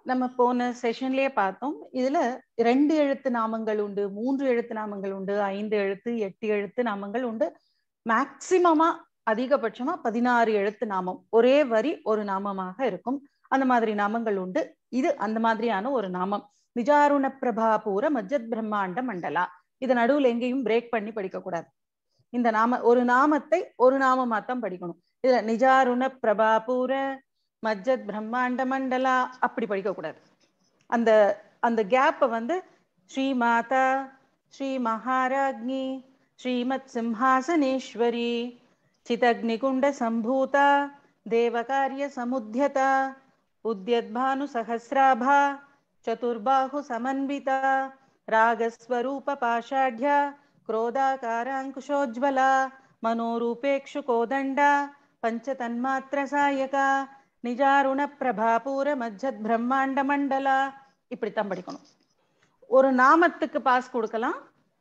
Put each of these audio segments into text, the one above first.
நம்ம போன செஷன்லயே பார்த்தோம் இதுல ரெண்டு எழுத்து நாமங்கள் உண்டு மூன்று எழுத்து நாமங்கள் உண்டு ஐந்து எழுத்து எட்டு எழுத்து நாமங்கள் உண்டு மேக்சிமமா அதிகபட்சமா பதினாறு எழுத்து நாமம் ஒரே வரி ஒரு நாமமாக இருக்கும் அந்த மாதிரி நாமங்கள் உண்டு இது அந்த மாதிரியான ஒரு நாமம் நிஜாருண பிரபாபூர மஜ்ஜத் பிரம்மாண்ட மண்டலா இது நடுவுல எங்கேயும் பிரேக் பண்ணி படிக்க கூடாது இந்த நாம ஒரு நாமத்தை ஒரு நாமமா தான் படிக்கணும் இதுல நிஜாருண பிரபாபூர மஜ்ஜத் பிரம்மாண்ட மண்டலா அப்படி படிக்க கூடாது அந்த அந்த கேப்பை வந்து ஸ்ரீ மாதா ஸ்ரீ மகாராஜ்ஞி ஸ்ரீமத் சிம்ஹாசனேஸ்வரி சிதக்னிகுண்ட சம்பூதா தேவகாரிய சமுத்தியதா உத்யத்பானு சஹசிராபா சதுர்பாஹு சமன்விதா ராகஸ்வரூப பாஷாಢ್ಯ क्रोधाकाराङ्कुशोज्ज्वला मनोरूपेक्षु कोदण्डा பஞ்சதன்மாத்திர நிஜாருண பிரபாபூர மஜ்ஜத் பிரம்மாண்ட மண்டலா இப்படித்தான் படிக்கணும் ஒரு நாமத்துக்கு பாஸ் கொடுக்கலாம்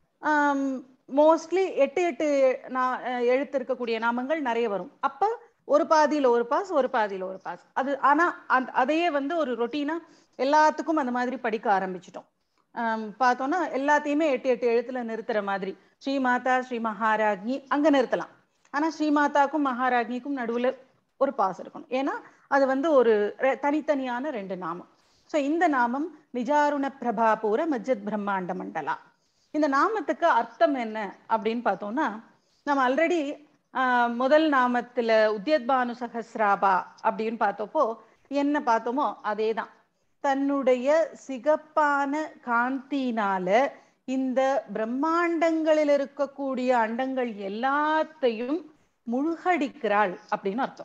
மோஸ்ட்லி எட்டு எட்டு நா- அஹ் எழுத்து இருக்கக்கூடிய நாமங்கள் நிறைய வரும் அப்ப ஒரு பாதியில ஒரு பாஸ் ஒரு பாதியில ஒரு பாஸ் அது ஆனா அந்த- அதையே வந்து ஒரு ரொட்டீனா எல்லாத்துக்கும் அந்த மாதிரி படிக்க ஆரம்பிச்சிட்டோம் ஆம், பார்த்தோம்னா எல்லாத்தையுமே எட்டு எட்டு எழுத்துல நிறுத்துற மாதிரி ஸ்ரீ மாதா ஸ்ரீ மகாராஜ்ஞி அங்க நிறுத்தலாம் ஆனா ஸ்ரீ மாதாக்கும் மகாராஜ்ஞிக்கும் நடுவுல ஒரு பாஸ் இருக்கணும் ஏன்னா அது வந்து ஒரு ரெ- தனித்தனியான ரெண்டு நாமம் சோ இந்த நாமம் நிஜாருண பிரபாபூர மஜ்ஜத் பிரம்மாண்ட மண்டலா இந்த நாமத்துக்கு அர்த்தம் என்ன அப்படின்னு பார்த்தோம்னா நம்ம ஆல்ரெடி முதல் நாமத்துல உத்யத்பானு சஹஸ்ராபா அப்படின்னு பார்த்தப்போ என்ன பார்த்தோமோ அதேதான் தன்னுடைய சிகப்பான காந்தினால இந்த பிரம்மாண்டங்களில் இருக்கக்கூடிய அண்டங்கள் எல்லாத்தையும் முழுகடிக்கிறாள் அப்படின்னு அர்த்தம்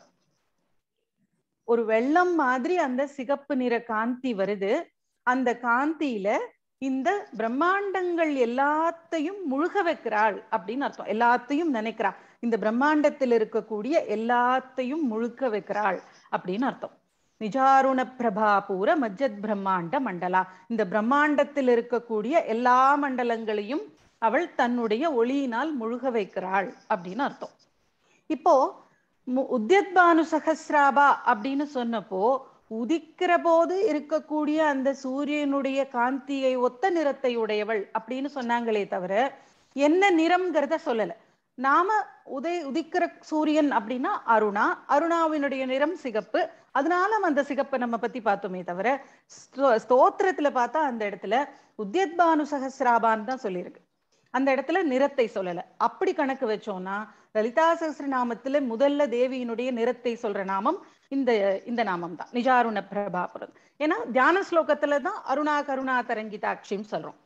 ஒரு வெள்ளம் மாதிரி அந்த சிகப்பு நிற காந்தி வருது அந்த காந்தியில இந்த பிரம்மாண்டங்கள் எல்லாத்தையும் முழுக வைக்கிறாள் அப்படின்னு அர்த்தம் எல்லாத்தையும் நினைக்கிறா இந்த பிரம்மாண்டத்தில் இருக்கக்கூடிய எல்லாத்தையும் முழுக்க வைக்கிறாள் அப்படின்னு அர்த்தம் நிஜாருண பிரபாபூர மஜ்ஜத் பிரம்மாண்ட மண்டலா இந்த பிரம்மாண்டத்தில் இருக்கக்கூடிய எல்லா மண்டலங்களையும் அவள் தன்னுடைய ஒளியினால் முழுக வைக்கிறாள் அப்படின்னு அர்த்தம் இப்போ மு- உத்யத்பானு சகசிராபா அப்படின்னு சொன்னப்போ உதிக்கிற போது இருக்கக்கூடிய அந்த சூரியனுடைய காந்தியை ஒத்த நிறத்தை உடையவள் அப்படின்னு சொன்னாங்களே தவிர என்ன நிறம்ங்கிறத சொல்லல நாம உதய உதிக்கிற சூரியன் அப்படின்னா அருணா அருணாவினுடைய நிறம் சிகப்பு அதனால அந்த சிகப்பை நம்ம பத்தி பார்த்தோமே தவிர ஸ்தோ- ஸ்தோத்திரத்துல பார்த்தா அந்த இடத்துல உத்யத்பானு சகசிராபான்னு தான் சொல்லியிருக்கு அந்த இடத்துல நிறத்தை சொல்லல அப்படி கணக்கு வச்சோம்னா லலிதா சகஸ்ரநாமத்துல முதல்ல தேவியினுடைய நிறத்தை சொல்ற நாமம் இந்த இந்த நாமம் தான் நிஜாருண பிரபாபுரம் ஏன்னா தியான ஸ்லோகத்துல தான் அருணா கருணா தரங்கிதாட்சின்னு சொல்றோம்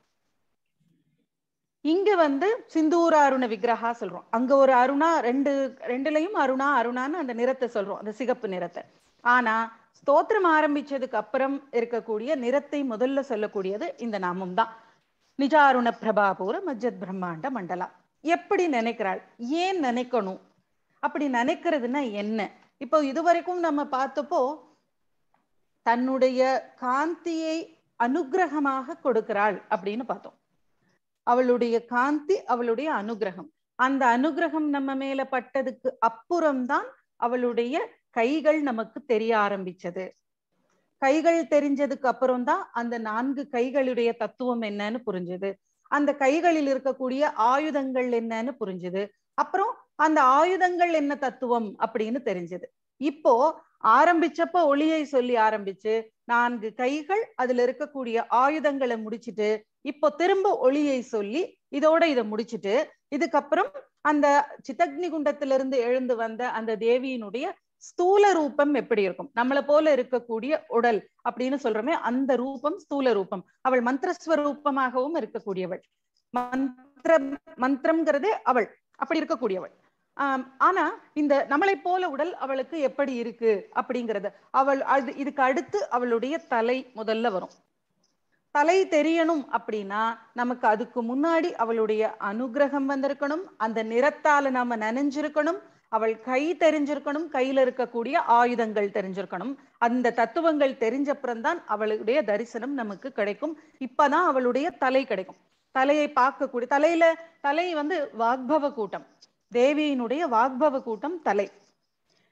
இங்க வந்து சிந்தூர அருண விக்கிரகா சொல்றோம் அங்க ஒரு அருணா ரெண்டு ரெண்டுலயும் அருணா அருணான்னு அந்த நிறத்தை சொல்றோம் அந்த சிகப்பு நிறத்தை ஆனா ஸ்தோத்திரம் ஆரம்பிச்சதுக்கு அப்புறம் இருக்கக்கூடிய நிறத்தை முதல்ல சொல்லக்கூடியது இந்த நாமம் தான் நிஜாருண பிரபாபூர மஜ்ஜத் பிரம்மாண்ட மண்டலா எப்படி நினைக்கிறாள் ஏன் நினைக்கணும் அப்படி நினைக்கிறதுனா என்ன இப்போ இதுவரைக்கும் நம்ம பார்த்தப்போ தன்னுடைய காந்தியை அனுக்கிரகமாக கொடுக்கிறாள் அப்படின்னு பார்த்தோம் அவளுடைய காந்தி அவளுடைய அனுக்கிரகம் அந்த அனுக்கிரகம் நம்ம மேல பட்டதுக்கு அப்புறம்தான் அவளுடைய கைகள் நமக்கு தெரிய ஆரம்பிச்சது கைகள் தெரிஞ்சதுக்கு அப்புறம் தான் அந்த நான்கு கைகளுடைய தத்துவம் என்னன்னு புரிஞ்சுது அந்த கைகளில் இருக்கக்கூடிய ஆயுதங்கள் என்னன்னு புரிஞ்சுது அப்புறம் அந்த ஆயுதங்கள் என்ன தத்துவம் அப்படின்னு தெரிஞ்சது இப்போ ஆரம்பிச்சப்ப ஒளியை சொல்லி ஆரம்பிச்சு நான்கு கைகள் அதுல இருக்கக்கூடிய ஆயுதங்களை முடிச்சிட்டு இப்போ திரும்ப ஒளியை சொல்லி இதோட இதை முடிச்சிட்டு இதுக்கப்புறம் அந்த சித்தக்னி குண்டத்திலிருந்து எழுந்து வந்த அந்த தேவியினுடைய ஸ்தூல ரூபம் எப்படி இருக்கும் நம்மளை போல இருக்கக்கூடிய உடல் அப்படின்னு சொல்றோமே அந்த ரூபம் ஸ்தூல ரூபம் அவள் மந்திரஸ்வரூபமாகவும் இருக்கக்கூடியவள் மந்திர மந்திரம்ங்கிறதே அவள் அப்படி இருக்கக்கூடியவள் ஆம், ஆனா இந்த நம்மளை போல உடல் அவளுக்கு எப்படி இருக்கு அப்படிங்கறது அவள் அது இதுக்கு அடுத்து அவளுடைய தலை முதல்ல வரும் தலை தெரியணும் அப்படின்னா நமக்கு அதுக்கு முன்னாடி அவளுடைய அனுகிரகம் வந்திருக்கணும் அந்த நிறத்தால நாம நனைஞ்சிருக்கணும் அவள் கை தெரிஞ்சிருக்கணும் கையில இருக்கக்கூடிய ஆயுதங்கள் தெரிஞ்சிருக்கணும் அந்த தத்துவங்கள் தெரிஞ்சப்புறம் தான் அவளுடைய தரிசனம் நமக்கு கிடைக்கும் இப்பதான் அவளுடைய தலை கிடைக்கும் தலையை பார்க்கக்கூடிய தலையில தலை வந்து வாக்பவ கூட்டம் தேவியினுடைய வாக்பவ கூட்டம் தலை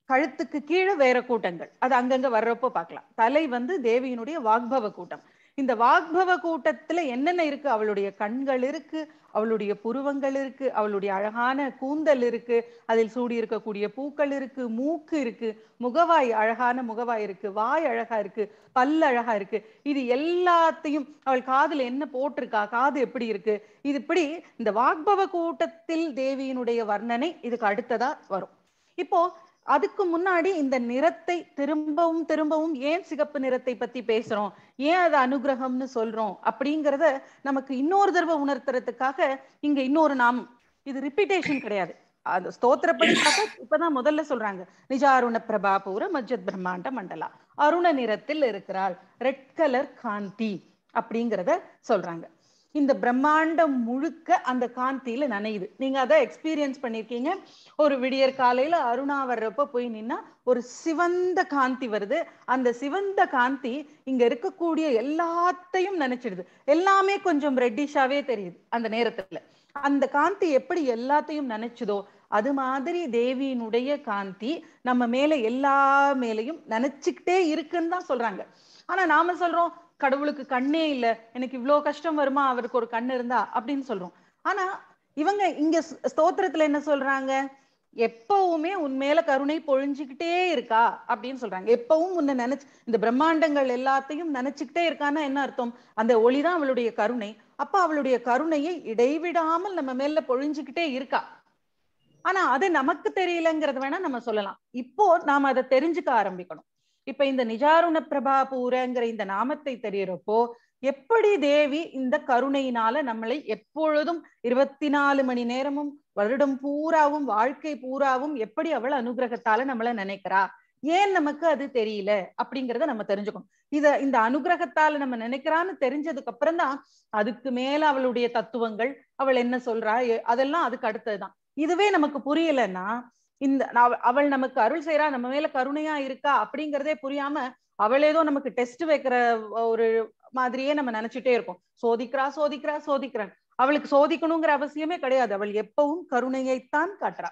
கழுத்துக்கு கீழே வேற கூட்டங்கள் அது அங்கங்க வர்றப்போ பார்க்கலாம் தலை வந்து தேவியினுடைய வாக்பவ கூட்டம் இந்த வாக்பவ கூட்டத்துல என்னென்ன இருக்கு அவளுடைய கண்கள் இருக்கு அவளுடைய புருவங்கள் இருக்கு அவளுடைய அழகான கூந்தல் இருக்கு அதில் சூடி இருக்கக்கூடிய பூக்கள் இருக்கு மூக்கு இருக்கு முகவாய் அழகான முகவாய் இருக்கு வாய் அழகா இருக்கு பல் அழகா இருக்கு இது எல்லாத்தையும் அவள் காதுல என்ன போட்டிருக்கா காது எப்படி இருக்கு இது இப்படி இந்த வாக்பவ கூட்டத்தில் தேவியினுடைய வர்ணனை இதுக்கு அடுத்ததா வரும் இப்போ அதுக்கு முன்னாடி இந்த நிறத்தை திரும்பவும் திரும்பவும் ஏன் சிகப்பு நிறத்தை பத்தி பேசுறோம் ஏன் அது அனுகிரகம்னு சொல்றோம் அப்படிங்கறத நமக்கு இன்னொரு தடவை உணர்த்துறதுக்காக இங்க இன்னொரு நாமம் இது ரிப்பீட்டேஷன் கிடையாது அந்த ஸ்தோத்திரப்படி பார்த்தா இப்பதான் முதல்ல சொல்றாங்க நிஜாருண பிரபா பூர மஜ்ஜத் பிரம்மாண்ட மண்டலா அருண நிறத்தில் இருக்கிறாள் ரெட் கலர் காந்தி அப்படிங்கிறத சொல்றாங்க இந்த பிரம்மாண்டம் முழுக்க அந்த காந்தியில நனையுது நீங்க அதை எக்ஸ்பீரியன்ஸ் பண்ணிருக்கீங்க ஒரு விடியற் காலையில அருணா வர்றப்ப போய் நின்னா ஒரு சிவந்த காந்தி வருது அந்த சிவந்த காந்தி இங்க இருக்கக்கூடிய எல்லாத்தையும் நினைச்சிடுது எல்லாமே கொஞ்சம் ரெட்டிஷாவே தெரியுது அந்த நேரத்துல அந்த காந்தி எப்படி எல்லாத்தையும் நினைச்சுதோ அது மாதிரி தேவியினுடைய காந்தி நம்ம மேல எல்லா மேலையும் நினைச்சுக்கிட்டே இருக்குன்னு தான் சொல்றாங்க ஆனா நாம சொல்றோம் கடவுளுக்கு கண்ணே இல்ல எனக்கு இவ்வளவு கஷ்டம் வருமா அவருக்கு ஒரு கண்ணு இருந்தா அப்படின்னு சொல்றோம் ஆனா இவங்க இங்க ஸ்தோத்திரத்துல என்ன சொல்றாங்க எப்பவுமே உன் மேல கருணை பொழிஞ்சுக்கிட்டே இருக்கா அப்படின்னு சொல்றாங்க எப்பவும் உன்னை நினைச்சு இந்த பிரம்மாண்டங்கள் எல்லாத்தையும் நினைச்சுக்கிட்டே இருக்கான்னா என்ன அர்த்தம் அந்த ஒளிதான் அவளுடைய கருணை அப்ப அவளுடைய கருணையை இடைவிடாமல் நம்ம மேல பொழிஞ்சுக்கிட்டே இருக்கா ஆனா அது நமக்கு தெரியலங்கிறது வேணா நம்ம சொல்லலாம் இப்போ நாம அதை தெரிஞ்சுக்க ஆரம்பிக்கணும் இப்ப இந்த நிஜாருண பிரபாபூரங்கிற இந்த நாமத்தை தெரியறப்போ எப்படி தேவி இந்த கருணையினால நம்மளை எப்பொழுதும் இருபத்தி நாலு மணி நேரமும் வருடம் பூராவும் வாழ்க்கை பூராவும் எப்படி அவள் அனுகிரகத்தால நம்மள நினைக்கிறா ஏன் நமக்கு அது தெரியல அப்படிங்கறத நம்ம தெரிஞ்சுக்கணும் இத இந்த அனுகிரகத்தால நம்ம நினைக்கிறான்னு தெரிஞ்சதுக்கு அப்புறம் தான் அதுக்கு மேல அவளுடைய தத்துவங்கள் அவள் என்ன சொல்றா அதெல்லாம் அதுக்கு அடுத்ததுதான் இதுவே நமக்கு புரியலன்னா இந்த அவள் நமக்கு அருள் செய்யறா நம்ம மேல கருணையா இருக்கா அப்படிங்கறதே புரியாம அவள் ஏதோ நமக்கு டெஸ்ட் வைக்கிற ஒரு மாதிரியே நம்ம நினைச்சிட்டே இருக்கோம் சோதிக்கிறா சோதிக்கிறா சோதிக்கிறான் அவளுக்கு சோதிக்கணுங்கிற அவசியமே கிடையாது அவள் எப்பவும் கருணையைத்தான் காட்டுறா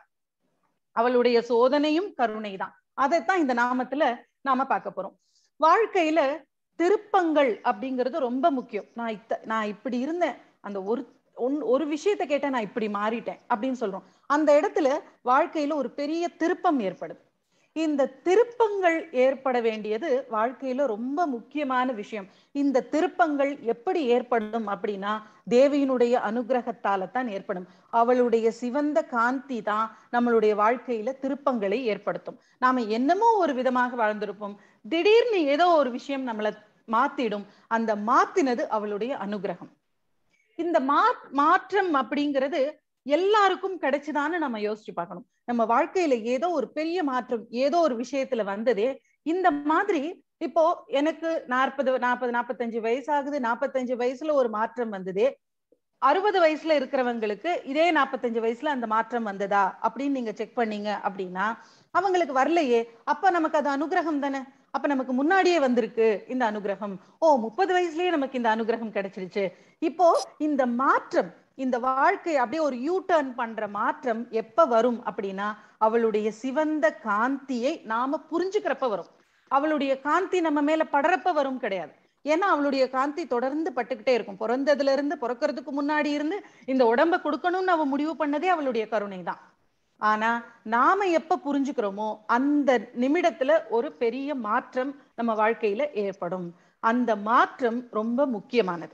அவளுடைய சோதனையும் கருணை தான் அதைத்தான் இந்த நாமத்துல நாம பார்க்க போறோம் வாழ்க்கையில திருப்பங்கள் அப்படிங்கிறது ரொம்ப முக்கியம் நான் இத்த நான் இப்படி இருந்தேன் அந்த ஒரு ஒன் ஒரு விஷயத்த கேட்டேன் நான் இப்படி மாறிட்டேன் அப்படின்னு சொல்றோம் அந்த இடத்துல வாழ்க்கையில ஒரு பெரிய திருப்பம் ஏற்படுது இந்த திருப்பங்கள் ஏற்பட வேண்டியது வாழ்க்கையில ரொம்ப முக்கியமான விஷயம் இந்த திருப்பங்கள் எப்படி ஏற்படும் அப்படின்னா தேவியினுடைய அனுகிரகத்தால தான் ஏற்படும் அவளுடைய சிவந்த காந்தி தான் நம்மளுடைய வாழ்க்கையில திருப்பங்களை ஏற்படுத்தும் நாம என்னமோ ஒரு விதமாக வாழ்ந்திருப்போம் திடீர்னு ஏதோ ஒரு விஷயம் நம்மளை மாத்திடும் அந்த மாத்தினது அவளுடைய அனுகிரகம் இந்த மா மாற்றம் அப்படிங்கிறது எல்லாருக்கும் கிடைச்சுதான்னு நம்ம யோசிச்சு பார்க்கணும் நம்ம வாழ்க்கையில ஏதோ ஒரு பெரிய மாற்றம் ஏதோ ஒரு விஷயத்துல வந்ததே இந்த மாதிரி இப்போ எனக்கு நாற்பது நாற்பது நாற்பத்தஞ்சு வயசு ஆகுது நாற்பத்தஞ்சு வயசுல ஒரு மாற்றம் வந்ததே அறுபது வயசுல இருக்கிறவங்களுக்கு இதே நாற்பத்தஞ்சு வயசுல அந்த மாற்றம் வந்ததா அப்படின்னு நீங்க செக் பண்ணீங்க அப்படின்னா அவங்களுக்கு வரலையே அப்ப நமக்கு அது அனுகிரகம் தானே அப்ப நமக்கு முன்னாடியே வந்திருக்கு இந்த அனுகிரகம் ஓ முப்பது வயசுலயே நமக்கு இந்த அனுகிரகம் கிடைச்சிருச்சு இப்போ இந்த மாற்றம் இந்த வாழ்க்கை அப்படியே ஒரு யூ டர்ன் பண்ற மாற்றம் எப்ப வரும் அப்படின்னா அவளுடைய சிவந்த காந்தியை நாம புரிஞ்சுக்கிறப்ப வரும் அவளுடைய காந்தி நம்ம மேல படறப்ப வரும் கிடையாது ஏன்னா அவளுடைய காந்தி தொடர்ந்து பட்டுக்கிட்டே இருக்கும் பிறந்ததுல இருந்து பிறக்கிறதுக்கு முன்னாடி இருந்து இந்த உடம்ப கொடுக்கணும்னு அவ முடிவு பண்ணதே அவளுடைய கருணை தான் ஆனா நாம எப்ப புரிஞ்சுக்கிறோமோ அந்த நிமிடத்துல ஒரு பெரிய மாற்றம் நம்ம வாழ்க்கையில ஏற்படும் அந்த மாற்றம் ரொம்ப முக்கியமானது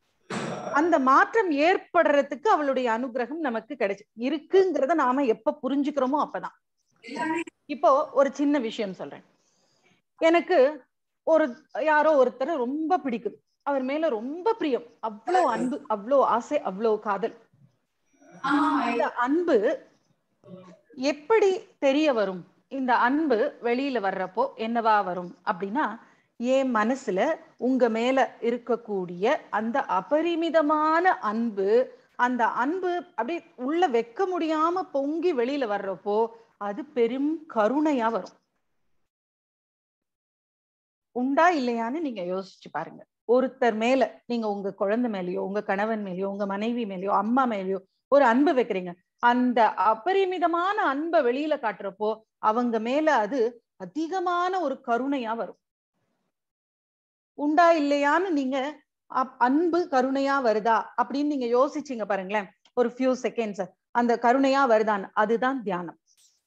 அந்த மாற்றம் ஏற்படுறதுக்கு அவளுடைய அனுகிரகம் நமக்கு கிடைச்சு இருக்குங்கிறத நாம எப்ப புரிஞ்சுக்கிறோமோ அப்பதான் இப்போ ஒரு சின்ன விஷயம் சொல்றேன் எனக்கு ஒரு யாரோ ஒருத்தர் ரொம்ப பிடிக்குது அவர் மேல ரொம்ப பிரியம் அவ்வளோ அன்பு அவ்வளோ ஆசை அவ்வளோ காதல் இந்த அன்பு எப்படி தெரிய வரும் இந்த அன்பு வெளியில வர்றப்போ என்னவா வரும் அப்படின்னா என் மனசுல உங்க மேல இருக்கக்கூடிய அந்த அபரிமிதமான அன்பு அந்த அன்பு அப்படியே உள்ள வைக்க முடியாம பொங்கி வெளியில வர்றப்போ அது பெரும் கருணையா வரும் உண்டா இல்லையான்னு நீங்க யோசிச்சு பாருங்க ஒருத்தர் மேல நீங்க உங்க குழந்தை மேலயோ உங்க கணவன் மேலயோ உங்க மனைவி மேலயோ அம்மா மேலயோ ஒரு அன்பு வைக்கிறீங்க அந்த அபரிமிதமான அன்பை வெளியில காட்டுறப்போ அவங்க மேல அது அதிகமான ஒரு கருணையா வரும் உண்டா இல்லையான்னு நீங்க அப்- அன்பு கருணையா வருதா அப்படின்னு நீங்க யோசிச்சீங்க பாருங்களேன் ஒரு ஃபியூ செகண்ட்ஸ் அந்த கருணையா வருதான்னு அதுதான் தியானம்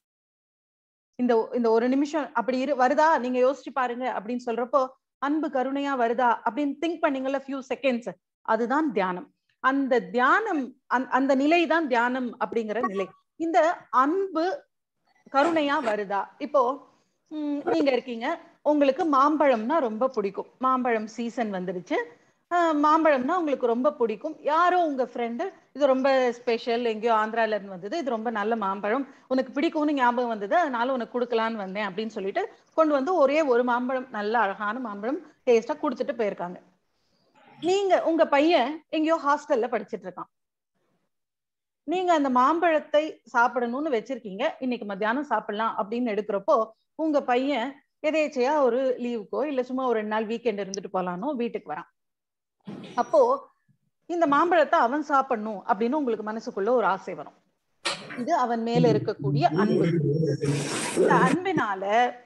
இந்த இந்த ஒரு நிமிஷம் அப்படி இரு வருதா நீங்க யோசிச்சு பாருங்க அப்படின்னு சொல்றப்போ அன்பு கருணையா வருதா அப்படின்னு திங்க் பண்ணீங்கல்ல ஃபியூ செகண்ட்ஸ் அதுதான் தியானம் அந்த தியானம் அந்த- அந்த நிலை தான் தியானம் அப்படிங்கிற நிலை இந்த அன்பு கருணையா வருதா இப்போ ம், நீங்க இருக்கீங்க உங்களுக்கு மாம்பழம்னா ரொம்ப பிடிக்கும் மாம்பழம் சீசன் வந்துருச்சு ஆஹ், மாம்பழம்னா உங்களுக்கு ரொம்ப பிடிக்கும் யாரோ உங்க ஃப்ரெண்டு இது ரொம்ப ஸ்பெஷல் எங்கேயோ ஆந்திரால இருந்து வந்தது இது ரொம்ப நல்ல மாம்பழம் உனக்கு பிடிக்கும்னு ஞாபகம் வந்தது அதனால உனக்கு கொடுக்கலான்னு வந்தேன் அப்படின்னு சொல்லிட்டு கொண்டு வந்து ஒரே ஒரு மாம்பழம் நல்ல அழகான மாம்பழம் டேஸ்டா கொடுத்துட்டு போயிருக்காங்க நீங்க உங்க பையன் எங்கேயோ ஹாஸ்டல்ல படிச்சிட்டு இருக்கான் நீங்க அந்த மாம்பழத்தை சாப்பிடணும்னு வச்சிருக்கீங்க இன்னைக்கு மத்தியானம் சாப்பிடலாம் அப்படின்னு எடுக்கிறப்போ உங்க பையன் எதேச்சையா ஒரு லீவுக்கோ இல்ல சும்மா ஒரு ரெண்டு நாள் வீக்கெண்ட் இருந்துட்டு போலானோ வீட்டுக்கு வரான் அப்போ இந்த மாம்பழத்தை அவன் சாப்பிடணும் அப்படின்னு உங்களுக்கு மனசுக்குள்ள ஒரு ஆசை வரும் இது அவன் மேல இருக்கக்கூடிய அன்பு இந்த அன்பினால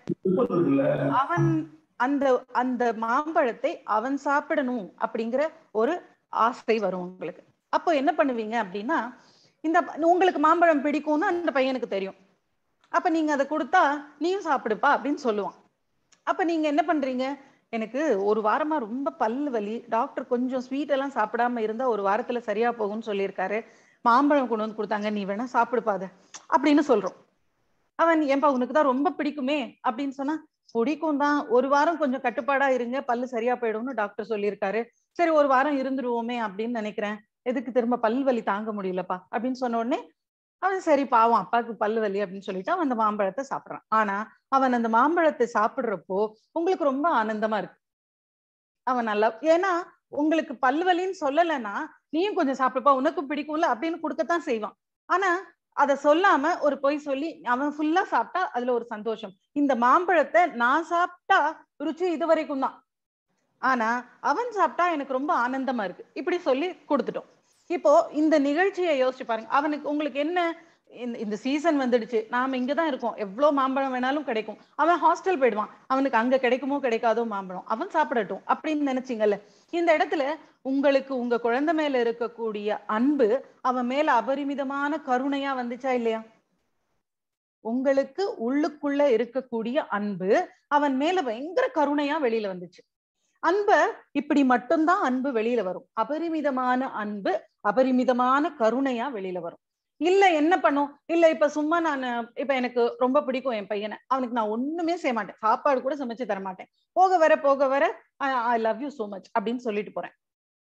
அவன் அந்த அந்த மாம்பழத்தை அவன் சாப்பிடணும் அப்படிங்கிற ஒரு ஆசை வரும் உங்களுக்கு அப்போ என்ன பண்ணுவீங்க அப்படின்னா இந்த உங்களுக்கு மாம்பழம் பிடிக்கும்னு அந்த பையனுக்கு தெரியும் அப்ப நீங்க அதை கொடுத்தா நீயும் சாப்பிடுப்பா அப்படின்னு சொல்லுவான் அப்ப நீங்க என்ன பண்றீங்க எனக்கு ஒரு வாரமா ரொம்ப பல்லு வலி டாக்டர் கொஞ்சம் ஸ்வீட் எல்லாம் சாப்பிடாம இருந்தா ஒரு வாரத்துல சரியா போகும்னு சொல்லியிருக்காரு மாம்பழம் கொண்டு வந்து கொடுத்தாங்க நீ வேணா சாப்பிடுப்பா அதை அப்படின்னு சொல்றோம் அவன் ஏன்பா உனக்கு தான் ரொம்ப பிடிக்குமே அப்படின்னு சொன்னா பிடிக்கும் தான் ஒரு வாரம் கொஞ்சம் கட்டுப்பாடா இருங்க பல்லு சரியா போயிடும்னு டாக்டர் சொல்லியிருக்காரு சரி ஒரு வாரம் இருந்துருவோமே அப்படின்னு நினைக்கிறேன் எதுக்கு திரும்ப பல் வலி தாங்க முடியலப்பா அப்படின்னு சொன்ன உடனே அவன் சரி பாவம் அப்பாவுக்கு பல்லு வலி அப்படின்னு சொல்லிட்டு அவன் அந்த மாம்பழத்தை சாப்பிடுறான் ஆனா அவன் அந்த மாம்பழத்தை சாப்பிடுறப்போ உங்களுக்கு ரொம்ப ஆனந்தமா இருக்கு அவன் நல்லா ஏன்னா உங்களுக்கு பல்வலின்னு சொல்லலைன்னா நீயும் கொஞ்சம் சாப்பிடுப்பா உனக்கும் பிடிக்கும்ல அப்படின்னு கொடுக்கத்தான் செய்வான் ஆனா அத சொல்லாம ஒரு பொய் சொல்லி அவன் ஃபுல்லா சாப்பிட்டா அதுல ஒரு சந்தோஷம் இந்த மாம்பழத்தை நான் சாப்பிட்டா ருச்சி இது வரைக்கும் தான் ஆனா அவன் சாப்பிட்டா எனக்கு ரொம்ப ஆனந்தமா இருக்கு இப்படி சொல்லி கொடுத்துட்டோம் இப்போ இந்த நிகழ்ச்சியை யோசிச்சு பாருங்க அவனுக்கு உங்களுக்கு என்ன இந்த இந்த சீசன் வந்துடுச்சு நாம இங்கதான் இருக்கோம் எவ்வளவு மாம்பழம் வேணாலும் கிடைக்கும் அவன் ஹாஸ்டல் போயிடுவான் அவனுக்கு அங்க கிடைக்குமோ கிடைக்காதோ மாம்பழம் அவன் சாப்பிடட்டும் அப்படின்னு நினைச்சீங்கல்ல இந்த இடத்துல உங்களுக்கு உங்க குழந்தை மேல இருக்கக்கூடிய அன்பு அவன் மேல அபரிமிதமான கருணையா வந்துச்சா இல்லையா உங்களுக்கு உள்ளுக்குள்ள இருக்கக்கூடிய அன்பு அவன் மேல பயங்கர கருணையா வெளியில வந்துச்சு அன்ப இப்படி மட்டும்தான் அன்பு வெளியில வரும் அபரிமிதமான அன்பு அபரிமிதமான கருணையா வெளியில வரும் இல்ல என்ன பண்ணும் இல்ல இப்ப சும்மா நான் இப்ப எனக்கு ரொம்ப பிடிக்கும் என் பையனை அவனுக்கு நான் ஒண்ணுமே செய்ய மாட்டேன் சாப்பாடு கூட சமைச்சு தர மாட்டேன் போக வர போக வர I love you so much அப்படின்னு சொல்லிட்டு போறேன்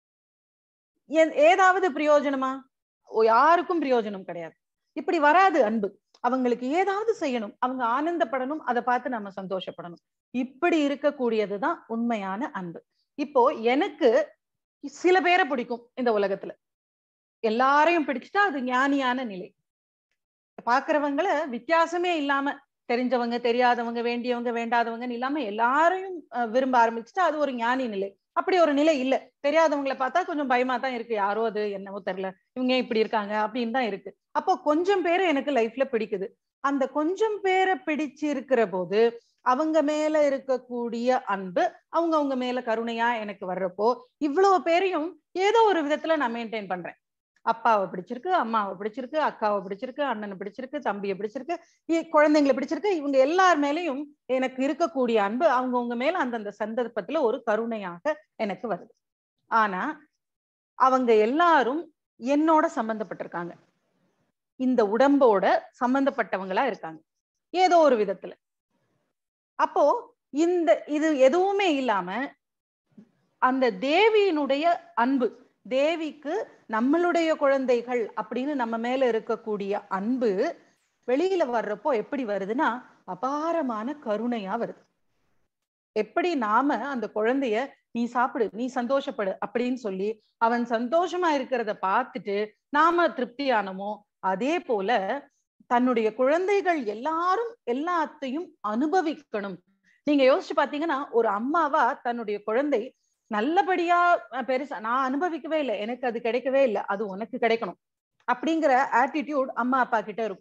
ஏதாவது பிரயோஜனமா யாருக்கும் பிரயோஜனம் கிடையாது இப்படி வராது அன்பு அவங்களுக்கு ஏதாவது செய்யணும் அவங்க ஆனந்தப்படணும் அதை பார்த்து நம்ம சந்தோஷப்படணும் இப்படி இருக்கக்கூடியதுதான் உண்மையான அன்பு இப்போ எனக்கு சில பேரை பிடிக்கும் இந்த உலகத்துல எல்லாரையும் பிடிச்சிட்டா அது ஞானியான நிலை பாக்குறவங்கள வித்தியாசமே இல்லாம தெரிஞ்சவங்க தெரியாதவங்க வேண்டியவங்க வேண்டாதவங்கன்னு இல்லாம எல்லாரையும் விரும்ப ஆரம்பிச்சுட்டா அது ஒரு ஞானி நிலை அப்படி ஒரு நிலை இல்ல தெரியாதவங்களை பார்த்தா கொஞ்சம் பயமா தான் இருக்கு யாரோ அது என்னவோ தெரியல இவங்க இப்படி இருக்காங்க அப்படின்னு தான் இருக்கு அப்போ கொஞ்சம் பேரை எனக்கு லைஃப்ல பிடிக்குது அந்த கொஞ்சம் பேரை பிடிச்சு இருக்கிற போது அவங்க மேல இருக்கக்கூடிய அன்பு அவங்க அவங்க மேல கருணையா எனக்கு வர்றப்போ இவ்வளவு பேரையும் ஏதோ ஒரு விதத்துல நான் மெயின்டைன் பண்றேன் அப்பாவை பிடிச்சிருக்கு அம்மாவை பிடிச்சிருக்கு அக்காவை பிடிச்சிருக்கு அண்ணனை பிடிச்சிருக்கு தம்பியை பிடிச்சிருக்கு குழந்தைங்களை பிடிச்சிருக்கு இவங்க எல்லார் மேலேயும் எனக்கு இருக்கக்கூடிய அன்பு அவங்கவுங்க மேல அந்தந்த சந்தர்ப்பத்துல ஒரு கருணையாக எனக்கு வருது ஆனா அவங்க எல்லாரும் என்னோட சம்பந்தப்பட்டிருக்காங்க இந்த உடம்போட சம்பந்தப்பட்டவங்களா இருக்காங்க ஏதோ ஒரு விதத்துல அப்போ இந்த இது எதுவுமே இல்லாம அந்த தேவியினுடைய அன்பு தேவிக்கு நம்மளுடைய குழந்தைகள் அப்படின்னு நம்ம மேல இருக்கக்கூடிய அன்பு வெளியில வர்றப்போ எப்படி வருதுன்னா அபாரமான கருணையா வருது எப்படி நாம அந்த குழந்தைய நீ சாப்பிடு நீ சந்தோஷப்படு அப்படின்னு சொல்லி அவன் சந்தோஷமா இருக்கிறத பார்த்துட்டு நாம திருப்தியானமோ அதே போல தன்னுடைய குழந்தைகள் எல்லாரும் எல்லாத்தையும் அனுபவிக்கணும் நீங்க யோசிச்சு பாத்தீங்கன்னா ஒரு அம்மாவா தன்னுடைய குழந்தை நல்லபடியா பெருசா நான் அனுபவிக்கவே இல்லை எனக்கு அது கிடைக்கவே இல்லை அது உனக்கு கிடைக்கணும் அப்படிங்கிற ஆட்டிடியூட் அம்மா அப்பா கிட்ட இருக்கும்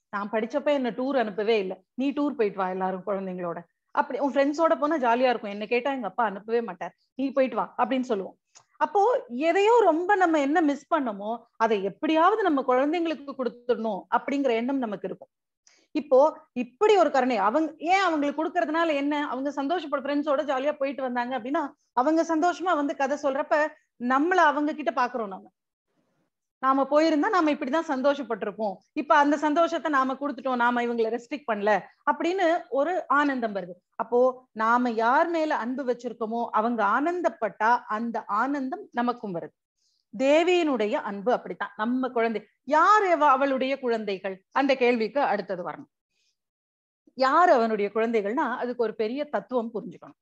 நான் படிச்சப்ப என்ன டூர் அனுப்பவே இல்லை நீ டூர் போயிட்டு வா எல்லாரும் குழந்தைங்களோட அப்படி உன் ஃப்ரெண்ட்ஸோட போனா ஜாலியா இருக்கும் என்ன கேட்டா எங்க அப்பா அனுப்பவே மாட்டார் நீ போயிட்டு வா அப்படின்னு சொல்லுவோம் அப்போ எதையோ ரொம்ப நம்ம என்ன மிஸ் பண்ணமோ அதை எப்படியாவது நம்ம குழந்தைங்களுக்கு கொடுத்துடணும் அப்படிங்கிற எண்ணம் நமக்கு இருக்கும் இப்போ இப்படி ஒரு கருணை அவங்க ஏன் அவங்களுக்கு கொடுக்கறதுனால என்ன அவங்க சந்தோஷப்பட ஃப்ரெண்ட்ஸோட ஜாலியா போயிட்டு வந்தாங்க அப்படின்னா அவங்க சந்தோஷமா வந்து கதை சொல்றப்ப நம்மள அவங்க கிட்ட பாக்குறோம் நம்ம நாம போயிருந்தா நாம இப்படிதான் சந்தோஷப்பட்டிருப்போம் இப்ப அந்த சந்தோஷத்தை நாம கொடுத்துட்டோம் நாம இவங்களை ரெஸ்ட்ரிக்ட் பண்ணல அப்படின்னு ஒரு ஆனந்தம் வருது அப்போ நாம யார் மேல அன்பு வச்சிருக்கோமோ அவங்க ஆனந்தப்பட்டா அந்த ஆனந்தம் நமக்கும் வருது தேவியினுடைய அன்பு அப்படித்தான் நம்ம குழந்தை யார் அவ- அவளுடைய குழந்தைகள் அந்த கேள்விக்கு அடுத்தது வரணும் யார் அவனுடைய குழந்தைகள்னா அதுக்கு ஒரு பெரிய தத்துவம் புரிஞ்சுக்கணும்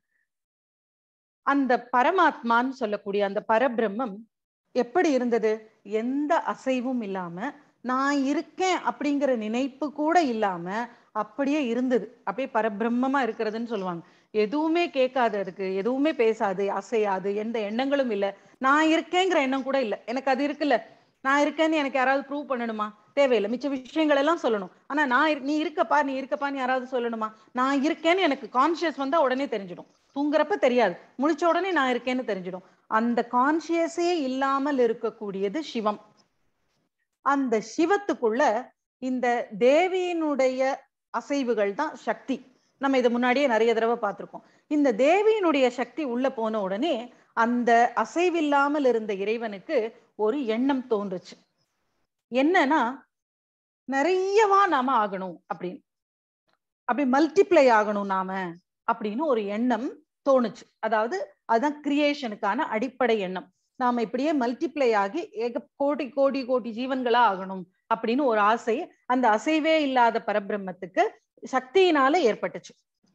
அந்த பரமாத்மான்னு சொல்லக்கூடிய அந்த பரபிரம்மம் எப்படி இருந்தது எந்த அசைவும் இல்லாம நான் இருக்கேன் அப்படிங்கிற நினைப்பு கூட இல்லாம அப்படியே இருந்தது அப்படியே பரபிரம்மமா இருக்கிறதுன்னு சொல்லுவாங்க எதுவுமே கேட்காது அதுக்கு எதுவுமே பேசாது அசையாது எந்த எண்ணங்களும் இல்ல நான் இருக்கேங்கிற எண்ணம் கூட இல்ல எனக்கு அது இருக்குல்ல நான் இருக்கேன்னு எனக்கு யாராவது ப்ரூவ் பண்ணணுமா தேவையில்லை மிச்ச விஷயங்கள் எல்லாம் சொல்லணும் ஆனா நான் இரு- நீ இருக்கப்பா நீ இருக்கப்பான்னு யாராவது சொல்லணுமா நான் இருக்கேன்னு எனக்கு கான்சியஸ் வந்தா உடனே தெரிஞ்சிடும் தூங்குறப்ப தெரியாது முழிச்ச உடனே நான் இருக்கேன்னு தெரிஞ்சிடும் அந்த கான்சியஸே இல்லாமல் இருக்கக்கூடியது சிவம் அந்த சிவத்துக்குள்ள இந்த தேவியினுடைய அசைவுகள் தான் சக்தி நம்ம இதை முன்னாடியே நிறைய தடவை பார்த்திருக்கோம் இந்த தேவியினுடைய சக்தி உள்ள போன உடனே அந்த அசைவில்லாமல் இருந்த இறைவனுக்கு ஒரு எண்ணம் தோன்றுச்சு என்னன்னா நிறையவா நாம ஆகணும் அப்படின்னு அப்படி மல்டிப்ளை ஆகணும் நாம அப்படின்னு ஒரு எண்ணம் தோணுச்சு அதாவது அதுதான் கிரியேஷனுக்கான அடிப்படை எண்ணம் நாம இப்படியே மல்டிப்ளை ஆகி ஏக கோடி கோடி கோடி ஜீவன்களா ஆகணும் அப்படின்னு ஒரு ஆசை அந்த அசைவே இல்லாத பரபிரம்மத்துக்கு சக்தியினால ஏற்பட்டுச்சு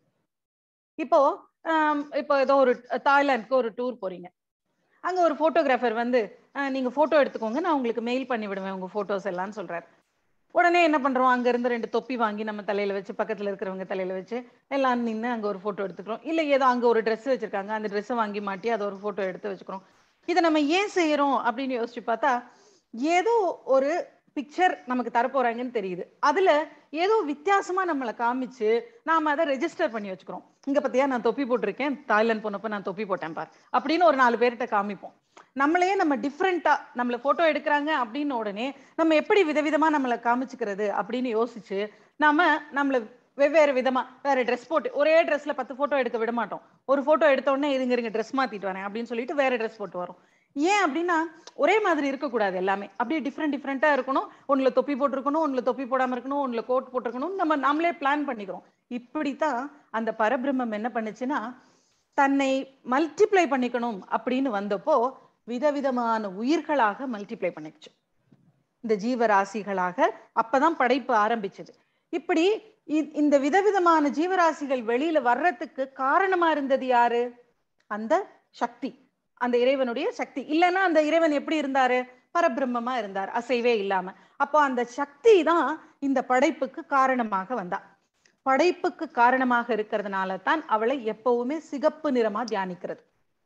இப்போ ஆம், இப்போ ஏதோ ஒரு தாய்லாந்துக்கு ஒரு டூர் போறீங்க அங்க ஒரு போட்டோகிராஃபர் வந்து "அஹ், நீங்க போட்டோ எடுத்துக்கோங்க நான் உங்களுக்கு மெயில் பண்ணி விடுவேன் உங்க போட்டோஸ் எல்லாம் சொல்றாரு உடனே என்ன பண்றோம் அங்க இருந்து ரெண்டு தொப்பி வாங்கி நம்ம தலையில வச்சு பக்கத்துல இருக்கிறவங்க தலையில வச்சு எல்லாம் நின்று அங்க ஒரு போட்டோ எடுத்துக்கிறோம் இல்ல ஏதோ அங்க ஒரு Dress வச்சிருக்காங்க அந்த Dress வாங்கி மாட்டி அதை ஒரு போட்டோ எடுத்து வச்சுக்கிறோம் இதை நம்ம ஏன் செய்யறோம் அப்படின்னு யோசிச்சு பார்த்தா ஏதோ ஒரு பிக்சர் நமக்கு தரப்போறாங்கன்னு தெரியுது அதுல ஏதோ வித்தியாசமா நம்மளை காமிச்சு நாம அதை ரெஜிஸ்டர் பண்ணி வச்சுக்கிறோம் இங்க பத்தியா நான் தொப்பி போட்டிருக்கேன் தாய்லாந்து போனப்ப நான் தொப்பி போட்டேன் பார் அப்படின்னு ஒரு நாலு பேர்கிட்ட காமிப்போம் நம்மளையே நம்ம டிஃப்ரெண்டா நம்மள போட்டோ எடுக்கிறாங்க அப்படின்னு உடனே நம்ம எப்படி விதவிதமா நம்மளை காமிச்சுக்கிறது அப்படின்னு யோசிச்சு நாம நம்மள வெவ்வேறு விதமா வேற ட்ரெஸ் போட்டு ஒரே ட்ரெஸ்ல பத்து போட்டோ எடுக்க விட மாட்டோம் ஒரு போட்டோ எடுத்த உடனே இருங்க இருங்க ட்ரெஸ் மாத்திட்டு வரேன் அப்படின்னு சொல்லிட்டு வேற ட்ரெஸ் போட்டு வரோம் ஏன் அப்படின்னா ஒரே மாதிரி இருக்கக்கூடாது எல்லாமே அப்படியே டிஃப்ரெண்ட் டிஃப்ரெண்டா இருக்கணும் ஒண்ணுல தொப்பி போட்டிருக்கணும் ஒண்ணுல தொப்பி போடாம இருக்கணும் ஒண்ணுல கோட் போட்டிருக்கணும் நம்ம நாமளே பிளான் பண்ணிக்கிறோம் இப்படித்தான் அந்த பரபிரம்மம் என்ன பண்ணுச்சுன்னா தன்னை மல்டிப்ளை பண்ணிக்கணும் அப்படின்னு வந்தப்போ விதவிதமான உயிர்களாக மல்டிப்ளை பண்ணிடுச்சு இந்த ஜீவராசிகளாக அப்பதான் படைப்பு ஆரம்பிச்சது இப்படி இ- இந்த விதவிதமான ஜீவராசிகள் வெளியில வர்றதுக்கு காரணமா இருந்தது யாரு அந்த சக்தி அந்த இறைவனுடைய சக்தி இல்லைன்னா அந்த இறைவன் எப்படி இருந்தாரு பரபிரம்மமா இருந்தார் அசைவே இல்லாம அப்போ அந்த சக்தி தான் இந்த படைப்புக்கு காரணமாக வந்தா படைப்புக்கு காரணமாக இருக்கிறதுனால தான் அவளை எப்பவுமே சிகப்பு நிறமா தியானிக்கிறது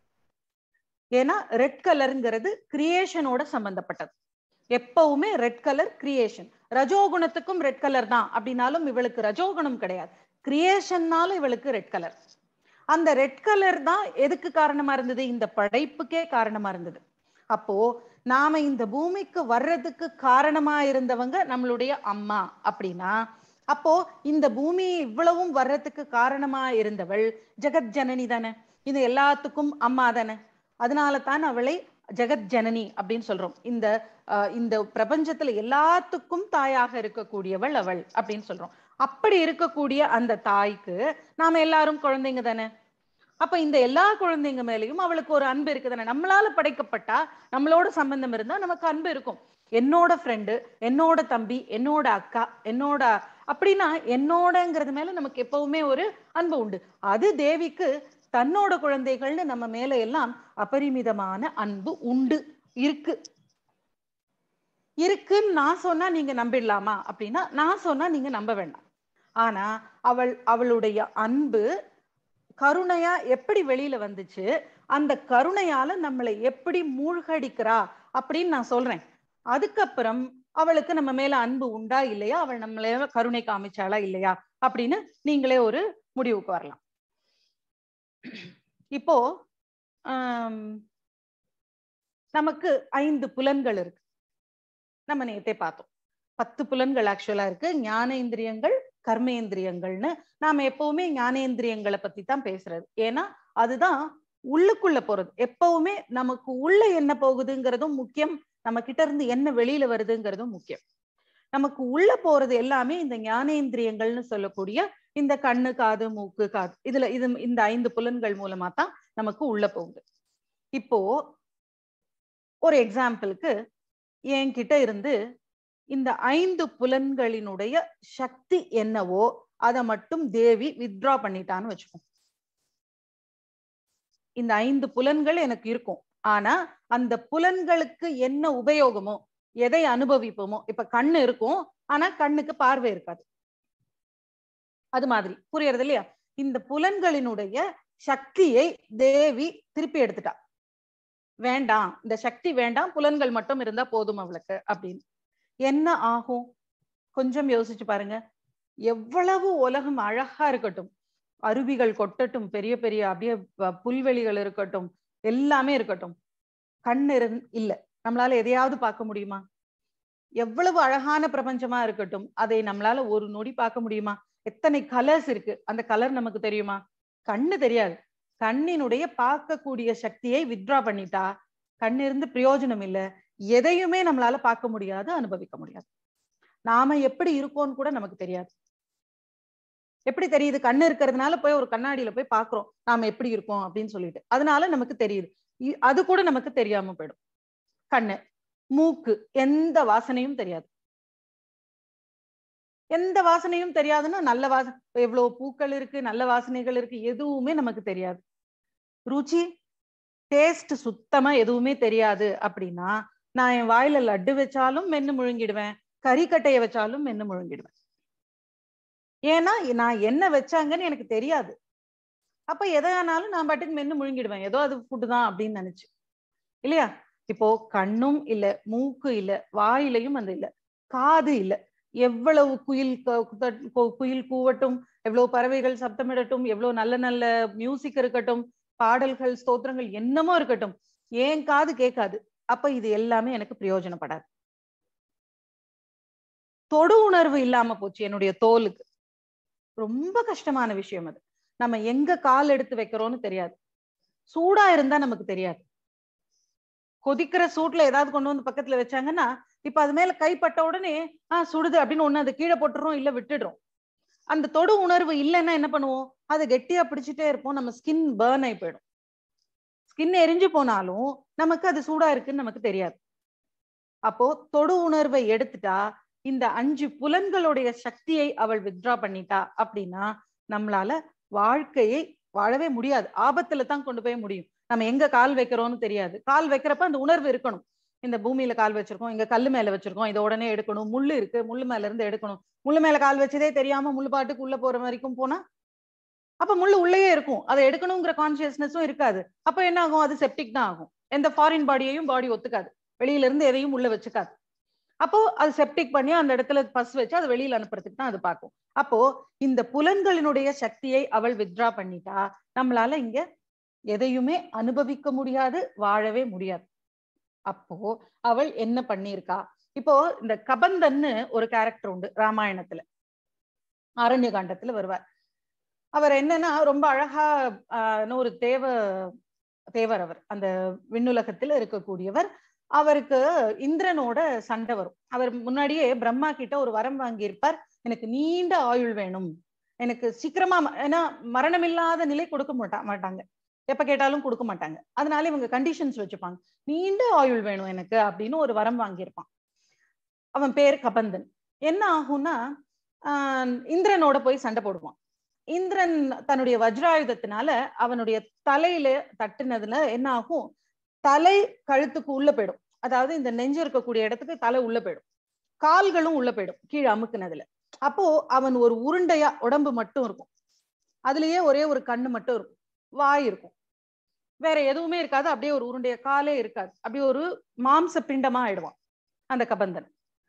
ஏன்னா ரெட் கலருங்கிறது கிரியேஷனோட சம்பந்தப்பட்டது எப்பவுமே ரெட் கலர் கிரியேஷன் ரஜோகுணத்துக்கும் ரெட் கலர் தான் அப்படின்னாலும் இவளுக்கு ரஜோகுணம் கிடையாது கிரியேஷன்னால இவளுக்கு ரெட் கலர் அந்த ரெட் கலர் தான் எதுக்கு காரணமா இருந்தது இந்த படைப்புக்கே காரணமா இருந்தது அப்போ நாம இந்த பூமிக்கு வர்றதுக்கு காரணமா இருந்தவங்க நம்மளுடைய அம்மா அப்படின்னா அப்போ இந்த பூமி இவ்வளவும் வர்றதுக்கு காரணமா இருந்தவள் ஜெகத் ஜனனி தானே இது எல்லாத்துக்கும் அம்மா தானே அதனால தான் அவளை ஜெகத் ஜனனி அப்படின்னு சொல்றோம் இந்த அஹ், இந்த பிரபஞ்சத்துல எல்லாத்துக்கும் தாயாக இருக்கக்கூடியவள் அவள் அப்படின்னு சொல்றோம் அப்படி இருக்கக்கூடிய அந்த தாய்க்கு நாம எல்லாரும் குழந்தைங்க தானே அப்ப இந்த எல்லா குழந்தைங்க மேலயும் அவளுக்கு ஒரு அன்பு இருக்குதானே நம்மளால படைக்கப்பட்டா நம்மளோட சம்பந்தம் இருந்தா நமக்கு அன்பு இருக்கும் என்னோட ஃப்ரெண்டு என்னோட தம்பி என்னோட அக்கா என்னோட அப்படின்னா என்னோடங்கிறது மேல நமக்கு எப்பவுமே ஒரு அன்பு உண்டு அது தேவிக்கு தன்னோட குழந்தைகள்னு நம்ம மேல எல்லாம் அபரிமிதமான அன்பு உண்டு இருக்கு இருக்குன்னு நான் சொன்னா நீங்க நம்பிடலாமா அப்படின்னா நான் சொன்னா நீங்க நம்ப வேண்டாம் ஆனா அவள் அவளுடைய அன்பு கருணையா எப்படி வெளியில வந்துச்சு அந்த கருணையால நம்மளை எப்படி மூழ்கடிக்கிறா அப்படின்னு நான் சொல்றேன் அதுக்கப்புறம் அவளுக்கு நம்ம மேல அன்பு உண்டா இல்லையா அவள் நம்மள கருணை காமிச்சாளா இல்லையா அப்படின்னு நீங்களே ஒரு முடிவுக்கு வரலாம் இப்போ ஆம், நமக்கு ஐந்து புலன்கள் இருக்கு நம்ம நேத்தே பார்த்தோம் பத்து புலன்கள் ஆக்சுவலா இருக்கு ஞானேந்திரியங்கள் கர்மேந்திரியங்கள்னு நாம எப்பவுமே ஞானேந்திரியங்களை பத்தி தான் பேசுறது ஏன்னா அதுதான் உள்ளுக்குள்ள போறது எப்பவுமே நமக்கு உள்ள என்ன போகுதுங்கிறதும் முக்கியம் நம்ம கிட்ட இருந்து என்ன வெளியில வருதுங்கிறதும் முக்கியம் நமக்கு உள்ள போறது எல்லாமே இந்த ஞானேந்திரியங்கள்னு சொல்லக்கூடிய இந்த கண்ணு காது மூக்கு காது இதுல இது இந்த ஐந்து புலன்கள் மூலமா தான் நமக்கு உள்ள போகுது இப்போ ஒரு எக்ஸாம்பிளுக்கு என்கிட்ட இருந்து இந்த ஐந்து புலன்களினுடைய சக்தி என்னவோ அதை மட்டும் தேவி வித்ட்ரா பண்ணிட்டான்னு வச்சுக்கோ இந்த ஐந்து புலன்கள் எனக்கு இருக்கும் ஆனா அந்த புலன்களுக்கு என்ன உபயோகமோ எதை அனுபவிப்போமோ இப்ப கண்ணு இருக்கும் ஆனா கண்ணுக்கு பார்வை இருக்காது அது மாதிரி புரியறது இல்லையா இந்த புலன்களினுடைய சக்தியை தேவி திருப்பி எடுத்துட்டா வேண்டாம் இந்த சக்தி வேண்டாம் புலன்கள் மட்டும் இருந்தா போதும் அவளுக்கு அப்படின்னு என்ன ஆகும் கொஞ்சம் யோசிச்சு பாருங்க எவ்வளவு உலகம் அழகா இருக்கட்டும் அருவிகள் கொட்டட்டும் பெரிய பெரிய அப்படியே ப- புல்வெளிகள் இருக்கட்டும் எல்லாமே இருக்கட்டும் கண் இருந் இல்ல நம்மளால எதையாவது பார்க்க முடியுமா எவ்வளவு அழகான பிரபஞ்சமா இருக்கட்டும் அதை நம்மளால ஒரு நொடி பார்க்க முடியுமா எத்தனை கலர்ஸ் இருக்கு அந்த கலர் நமக்கு தெரியுமா கண்ணு தெரியாது கண்ணினுடைய பார்க்கக்கூடிய சக்தியை வித்ட்ரா பண்ணிட்டா கண் இருந்து பிரயோஜனம் இல்ல எதையுமே நம்மளால பார்க்க முடியாது அனுபவிக்க முடியாது நாம எப்படி இருக்கோம்னு கூட நமக்கு தெரியாது எப்படி தெரியுது கண்ணு இருக்கிறதுனால போய் ஒரு கண்ணாடியில போய் பாக்குறோம் நாம எப்படி இருக்கோம் அப்படின்னு சொல்லிட்டு அதனால நமக்கு தெரியுது இ- அது கூட நமக்கு தெரியாம போயிடும் கண்ணு மூக்கு எந்த வாசனையும் தெரியாது எந்த வாசனையும் தெரியாதுன்னா நல்ல வாச எவ்வளவு பூக்கள் இருக்கு நல்ல வாசனைகள் இருக்கு எதுவுமே நமக்கு தெரியாது ருச்சி டேஸ்ட் சுத்தமா எதுவுமே தெரியாது அப்படின்னா நான் என் வாயில லட்டு வச்சாலும் மென்னு முழுங்கிடுவேன் கறிக்கட்டைய வச்சாலும் மென்னு முழுங்கிடுவேன் ஏன்னா நான் என்ன வச்சாங்கன்னு எனக்கு தெரியாது அப்ப எதையானாலும் நான் பாட்டுக்கு மென்னு முழுங்கிடுவேன் ஏதோ அது ஃபுட்டு தான் அப்படின்னு நினைச்சு இல்லையா இப்போ கண்ணும் இல்ல மூக்கு இல்ல வாயிலையும் அந்த இல்ல காது இல்ல எவ்வளவு குயில் க- குத்த- கு- குயில் கூவட்டும் எவ்வளவு பறவைகள் சப்தமிடட்டும் எவ்வளவு நல்ல நல்ல மியூசிக் இருக்கட்டும் பாடல்கள் ஸ்தோத்திரங்கள் என்னமோ இருக்கட்டும் ஏன் காது கேட்காது அப்ப இது எல்லாமே எனக்கு பிரயோஜனப்படாது தொடு உணர்வு இல்லாம போச்சு என்னுடைய தோலுக்கு ரொம்ப கஷ்டமான விஷயம் அது நம்ம எங்க கால் எடுத்து வைக்கிறோம்னு தெரியாது சூடா இருந்தா நமக்கு தெரியாது கொதிக்கிற சூட்ல ஏதாவது கொண்டு வந்து பக்கத்துல வச்சாங்கன்னா இப்ப அது மேல கைப்பட்ட உடனே ஆஹ் சுடுது அப்படின்னு ஒண்ணு அதை கீழே போட்டுறோம் இல்ல விட்டுடுறோம் அந்த தொடு உணர்வு இல்லைன்னா என்ன பண்ணுவோம் அதை கெட்டியா பிடிச்சிட்டே இருப்போம் நம்ம ஸ்கின் பேர்ன் ஆகி போயிடும் ஸ்கின் எரிஞ்சு போனாலும் நமக்கு அது சூடா இருக்குன்னு நமக்கு தெரியாது அப்போ தொடு உணர்வை எடுத்துட்டா இந்த அஞ்சு புலன்களுடைய சக்தியை அவள் வித்ட்ரா பண்ணிட்டா அப்படின்னா நம்மளால வாழ்க்கையை வாழவே முடியாது ஆபத்துல தான் கொண்டு போய் முடியும் நம்ம எங்க கால் வைக்கிறோம்னு தெரியாது கால் வைக்கிறப்ப அந்த உணர்வு இருக்கணும் இந்த பூமியில கால் வச்சிருக்கோம் இங்க கல்லு மேல வச்சிருக்கோம் இதை உடனே எடுக்கணும் முள்ளு இருக்கு முள்ளு மேல இருந்து எடுக்கணும் முள்ளு மேல கால் வச்சதே தெரியாம முள்ளு பாட்டுக்கு உள்ள போற வரைக்கும் போனா அப்ப முள்ளு உள்ளேயே இருக்கும் அதை எடுக்கணுங்கிற கான்சியஸ்னஸும் இருக்காது அப்ப என்ன ஆகும் அது செப்டிக் தான் ஆகும் எந்த ஃபாரின் பாடியையும் பாடி ஒத்துக்காது வெளியில இருந்து எதையும் உள்ள வச்சுக்காது அப்போ அது செப்டிக் பண்ணி அந்த இடத்துல பஸ் வச்சு அதை வெளியில அனுப்புறதுக்கு தான் அது பார்க்கும் அப்போ இந்த புலன்களினுடைய சக்தியை அவள் வித்ட்ரா பண்ணிட்டா நம்மளால இங்க எதையுமே அனுபவிக்க முடியாது வாழவே முடியாது அப்போ அவள் என்ன பண்ணியிருக்கா இப்போ இந்த கபந்தன்னு ஒரு கேரக்டர் உண்டு ராமாயணத்துல அரண்ய காண்டத்துல வருவார் அவர் என்னன்னா ரொம்ப அழகா ஆஹ் ஒரு தேவ தேவர் அவர் அந்த விண்ணுலகத்துல இருக்கக்கூடியவர் அவருக்கு இந்திரனோட சண்டை வரும் அவர் முன்னாடியே பிரம்மா கிட்ட ஒரு வரம் வாங்கியிருப்பார் எனக்கு நீண்ட ஆயுள் வேணும் எனக்கு சீக்கிரமா ம- ஏன்னா மரணமில்லாத நிலை கொடுக்க மாட்டா மாட்டாங்க எப்ப கேட்டாலும் கொடுக்க மாட்டாங்க அதனால இவங்க கண்டிஷன்ஸ் வச்சுப்பாங்க நீண்ட ஆயுள் வேணும் எனக்கு அப்படின்னு ஒரு வரம் வாங்கியிருப்பான் அவன் பேர் கபந்தன் என்ன ஆகும்னா ஆஹ் இந்திரனோட போய் சண்டை போடுவான் இந்திரன் தன்னுடைய வஜ்ராயுதத்தினால அவனுடைய தலையில தட்டுனதுல என்ன ஆகும் தலை கழுத்துக்கு உள்ள போயிடும் அதாவது இந்த நெஞ்சு இருக்கக்கூடிய இடத்துக்கு தலை உள்ள போயிடும் கால்களும் உள்ள போயிடும் கீழே அமுக்குனதுல அப்போ அவன் ஒரு உருண்டையா உடம்பு மட்டும் இருக்கும் அதுலயே ஒரே ஒரு கண்ணு மட்டும் இருக்கும் வாய் இருக்கும் வேற எதுவுமே இருக்காது அப்படியே ஒரு உருண்டைய காலே இருக்காது அப்படியே ஒரு மாம்ச பிண்டமா ஆயிடுவான் அந்த கபந்தன்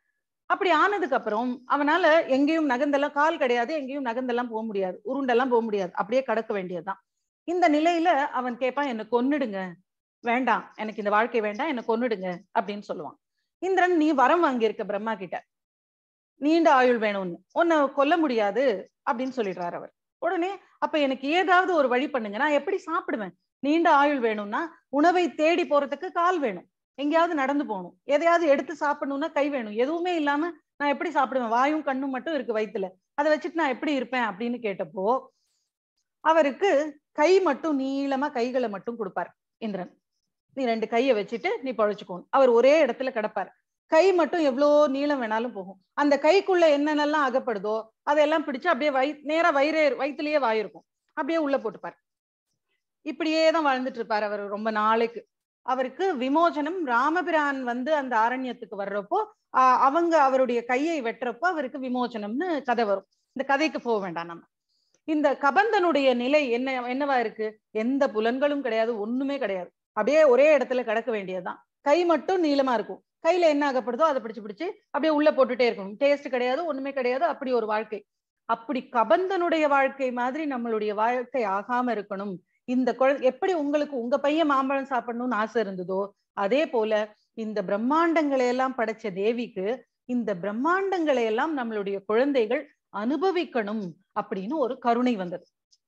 அப்படி ஆனதுக்கு அப்புறம் அவனால எங்கேயும் நகர்ந்தெல்லாம் கால் கிடையாது எங்கேயும் நகர்ந்தெல்லாம் போக முடியாது உருண்டெல்லாம் போக முடியாது அப்படியே கடக்க வேண்டியதுதான் இந்த நிலையில அவன் கேட்பான் என்ன கொன்னுடுங்க வேண்டாம் எனக்கு இந்த வாழ்க்கை வேண்டாம் என்ன கொன்னுடுங்க அப்படின்னு சொல்லுவான் இந்திரன் நீ வரம் வாங்கியிருக்க பிரம்மா கிட்ட நீண்ட ஆயுள் வேணும்னு உன்னை கொல்ல முடியாது அப்படின்னு சொல்லிடுறாரு அவர் உடனே அப்ப எனக்கு ஏதாவது ஒரு வழி பண்ணுங்க நான் எப்படி சாப்பிடுவேன் நீண்ட ஆயுள் வேணும்னா உணவை தேடி போறதுக்கு கால் வேணும் எங்கேயாவது நடந்து போகணும் எதையாவது எடுத்து சாப்பிடணும்னா கை வேணும் எதுவுமே இல்லாம நான் எப்படி சாப்பிடுவேன் வாயும் கண்ணும் மட்டும் இருக்கு வயித்துல அதை வச்சுட்டு நான் எப்படி இருப்பேன் அப்படின்னு கேட்டப்போ அவருக்கு கை மட்டும் நீளமா கைகளை மட்டும் கொடுப்பார் இந்திரன் நீ ரெண்டு கையை வச்சுட்டு நீ பழச்சுக்கோணும் அவர் ஒரே இடத்துல கிடப்பார் கை மட்டும் எவ்வளோ நீளம் வேணாலும் போகும் அந்த கைக்குள்ள என்னென்னலாம் அகப்படுதோ அதெல்லாம் பிடிச்சு அப்படியே வய நேரா வயிறே வயிற்றுலயே வாயிருக்கும் அப்படியே உள்ள போட்டுப்பார் இப்படியே தான் வாழ்ந்துட்டு இருப்பார் அவர் ரொம்ப நாளைக்கு அவருக்கு விமோசனம் ராமபிரான் வந்து அந்த அரண்யத்துக்கு வர்றப்போ ஆஹ் அவங்க அவருடைய கையை வெட்டுறப்போ அவருக்கு விமோசனம்னு கதை வரும் இந்த கதைக்கு போக வேண்டாம் நம்ம இந்த கபந்தனுடைய நிலை என்ன என்னவா இருக்கு எந்த புலன்களும் கிடையாது ஒண்ணுமே கிடையாது அப்படியே ஒரே இடத்துல கிடக்க வேண்டியதுதான் கை மட்டும் நீளமா இருக்கும் கையில என்ன ஆகப்படுதோ அதை பிடிச்சு பிடிச்சு அப்படியே உள்ள போட்டுட்டே இருக்கணும் டேஸ்ட் கிடையாது ஒண்ணுமே கிடையாது அப்படி ஒரு வாழ்க்கை அப்படி கபந்தனுடைய வாழ்க்கை மாதிரி நம்மளுடைய வாழ்க்கை ஆகாம இருக்கணும் இந்த குழந்தை எப்படி உங்களுக்கு உங்க பையன் மாம்பழம் சாப்பிடணும்னு ஆசை இருந்ததோ அதே போல இந்த பிரம்மாண்டங்களை எல்லாம் படைச்ச தேவிக்கு இந்த பிரம்மாண்டங்களை எல்லாம் நம்மளுடைய குழந்தைகள் அனுபவிக்கணும் அப்படின்னு ஒரு கருணை வந்தது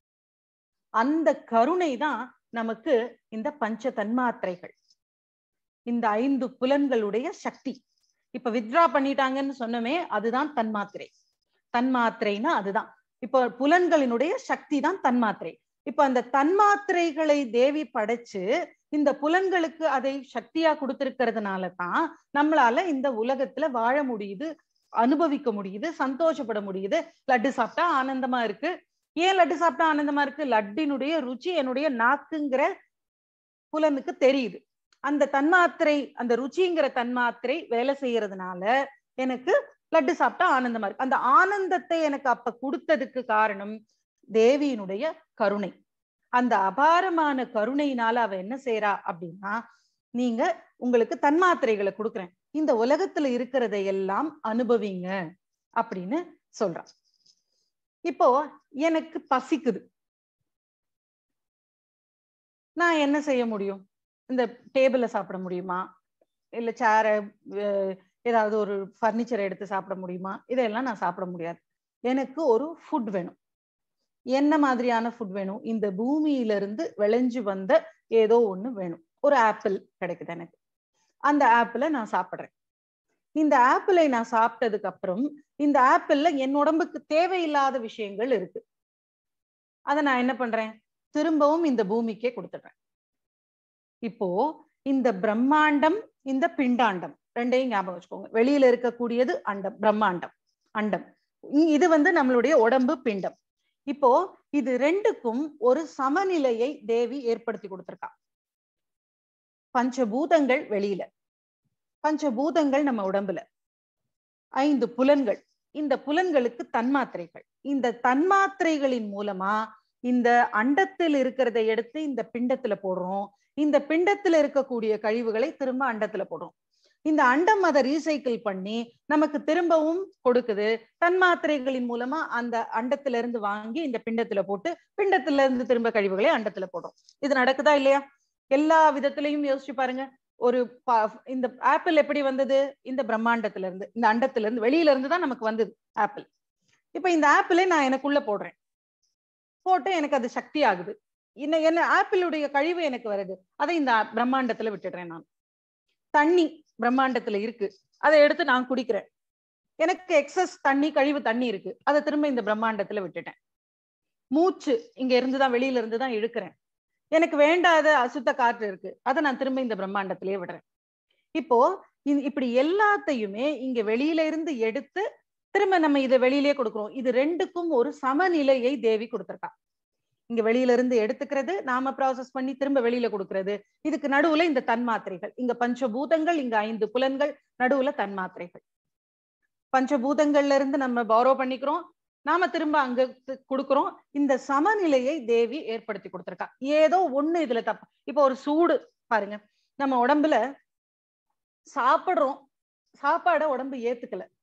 அந்த கருணை தான் நமக்கு இந்த பஞ்ச தன்மாத்திரைகள் இந்த ஐந்து புலன்களுடைய சக்தி இப்ப வித்ரா பண்ணிட்டாங்கன்னு சொன்னமே அதுதான் தன்மாத்திரை தன்மாத்திரைன்னா அதுதான் இப்ப புலன்களினுடைய சக்தி தான் தன்மாத்திரை இப்ப அந்த தன்மாத்திரைகளை தேவி படைச்சு இந்த புலன்களுக்கு அதை சக்தியா கொடுத்திருக்கிறதுனால தான் நம்மளால இந்த உலகத்துல வாழ முடியுது அனுபவிக்க முடியுது சந்தோஷப்பட முடியுது லட்டு சாப்பிட்டா ஆனந்தமா இருக்கு ஏன் லட்டு சாப்பிட்டா ஆனந்தமா இருக்கு லட்டினுடைய ருச்சி என்னுடைய நாக்குங்கிற புலனுக்கு தெரியுது அந்த தன்மாத்திரை அந்த ருச்சிங்கிற தன்மாத்திரை வேலை செய்யறதுனால எனக்கு லட்டு சாப்பிட்டா ஆனந்தமா இருக்கு அந்த ஆனந்தத்தை எனக்கு அப்ப கொடுத்ததுக்கு காரணம் தேவியினுடைய கருணை அந்த அபாரமான கருணையினால அவ என்ன செய்யறா அப்படின்னா நீங்க உங்களுக்கு தன்மாத்திரைகளை கொடுக்குறேன் இந்த உலகத்துல இருக்கிறதை எல்லாம் அனுபவிங்க அப்படின்னு சொல்றான் இப்போ எனக்கு பசிக்குது நான் என்ன செய்ய முடியும் இந்த டேபிள்ல சாப்பிட முடியுமா இல்ல சேர ஏதாவது ஒரு ஃபர்னிச்சரை எடுத்து சாப்பிட முடியுமா இதெல்லாம் நான் சாப்பிட முடியாது எனக்கு ஒரு ஃபுட் வேணும் என்ன மாதிரியான ஃபுட் வேணும் இந்த பூமியில இருந்து விளைஞ்சு வந்த ஏதோ ஒண்ணு வேணும் ஒரு ஆப்பிள் கிடைக்குது எனக்கு அந்த ஆப்பிளை நான் சாப்பிடுறேன் இந்த ஆப்பிளை நான் சாப்பிட்டதுக்கு அப்புறம் இந்த ஆப்பிள்ல என் உடம்புக்கு தேவையில்லாத விஷயங்கள் இருக்கு அதை நான் என்ன பண்றேன் திரும்பவும் இந்த பூமிக்கே கொடுத்துடுறேன் இப்போ இந்த பிரம்மாண்டம் இந்த பிண்டாண்டம் ரெண்டையும் ஞாபகம் வச்சுக்கோங்க வெளியில இருக்கக்கூடியது அண்டம் பிரம்மாண்டம் அண்டம் இது வந்து நம்மளுடைய உடம்பு பிண்டம் இப்போ இது ரெண்டுக்கும் ஒரு சமநிலையை தேவி ஏற்படுத்தி கொடுத்திருக்கா பஞ்சபூதங்கள் வெளியில பஞ்சபூதங்கள் நம்ம உடம்புல ஐந்து புலன்கள் இந்த புலன்களுக்கு தன்மாத்திரைகள் இந்த தன்மாத்திரைகளின் மூலமா இந்த அண்டத்தில் இருக்கிறத எடுத்து இந்த பிண்டத்துல போடுறோம் இந்த பிண்டத்துல இருக்கக்கூடிய கழிவுகளை திரும்ப அண்டத்துல போடுறோம் இந்த அண்டம் அதை ரீசைக்கிள் பண்ணி நமக்கு திரும்பவும் கொடுக்குது தன்மாத்திரைகளின் மூலமா அந்த அண்டத்துல இருந்து வாங்கி இந்த பிண்டத்துல போட்டு பிண்டத்துல இருந்து திரும்ப கழிவுகளை அண்டத்துல போடுறோம் இது நடக்குதா இல்லையா எல்லா விதத்திலையும் யோசிச்சு பாருங்க ஒரு இந்த ஆப்பிள் எப்படி வந்தது இந்த பிரம்மாண்டத்துல இருந்து இந்த அண்டத்துல இருந்து வெளியில இருந்து தான் நமக்கு வந்தது ஆப்பிள் இப்ப இந்த ஆப்பிளை நான் எனக்குள்ள போடுறேன் போட்டு எனக்கு அது சக்தி ஆகுது இன்னும் என்ன ஆப்பிளுடைய கழிவு எனக்கு வருது அதை இந்த பிரம்மாண்டத்துல விட்டுடுறேன் நான் தண்ணி பிரம்மாண்டத்துல இருக்கு அதை எடுத்து நான் குடிக்கிறேன் எனக்கு எக்ஸஸ் தண்ணி கழிவு தண்ணி இருக்கு அதை திரும்ப இந்த பிரம்மாண்டத்துல விட்டுட்டேன் மூச்சு இங்க இருந்துதான் வெளியில இருந்துதான் இழுக்கிறேன் எனக்கு வேண்டாத அசுத்த காற்று இருக்கு அதை நான் திரும்ப இந்த பிரம்மாண்டத்திலேயே விடுறேன் இப்போ இப்படி எல்லாத்தையுமே இங்க வெளியில இருந்து எடுத்து திரும்ப நம்ம இதை வெளியிலேயே கொடுக்குறோம் இது ரெண்டுக்கும் ஒரு சமநிலையை தேவி கொடுத்திருக்கா இங்க வெளியில இருந்து எடுத்துக்கிறது நாம ப்ராசஸ் பண்ணி திரும்ப வெளியில கொடுக்கறது இதுக்கு நடுவுல இந்த தன்மாத்திரைகள் இங்க பஞ்சபூதங்கள் இங்க ஐந்து புலன்கள் நடுவுல தன்மாத்திரைகள் பஞ்சபூதங்கள்ல இருந்து நம்ம பாரோ பண்ணிக்கிறோம் நாம திரும்ப அங்க கொடுக்குறோம் இந்த சமநிலையை தேவி ஏற்படுத்தி கொடுத்திருக்கா ஏதோ ஒண்ணு இதுல தப்பு இப்போ ஒரு சூடு பாருங்க நம்ம உடம்புல சாப்பிடுறோம் சாப்பாட உடம்பு ஏத்துக்கல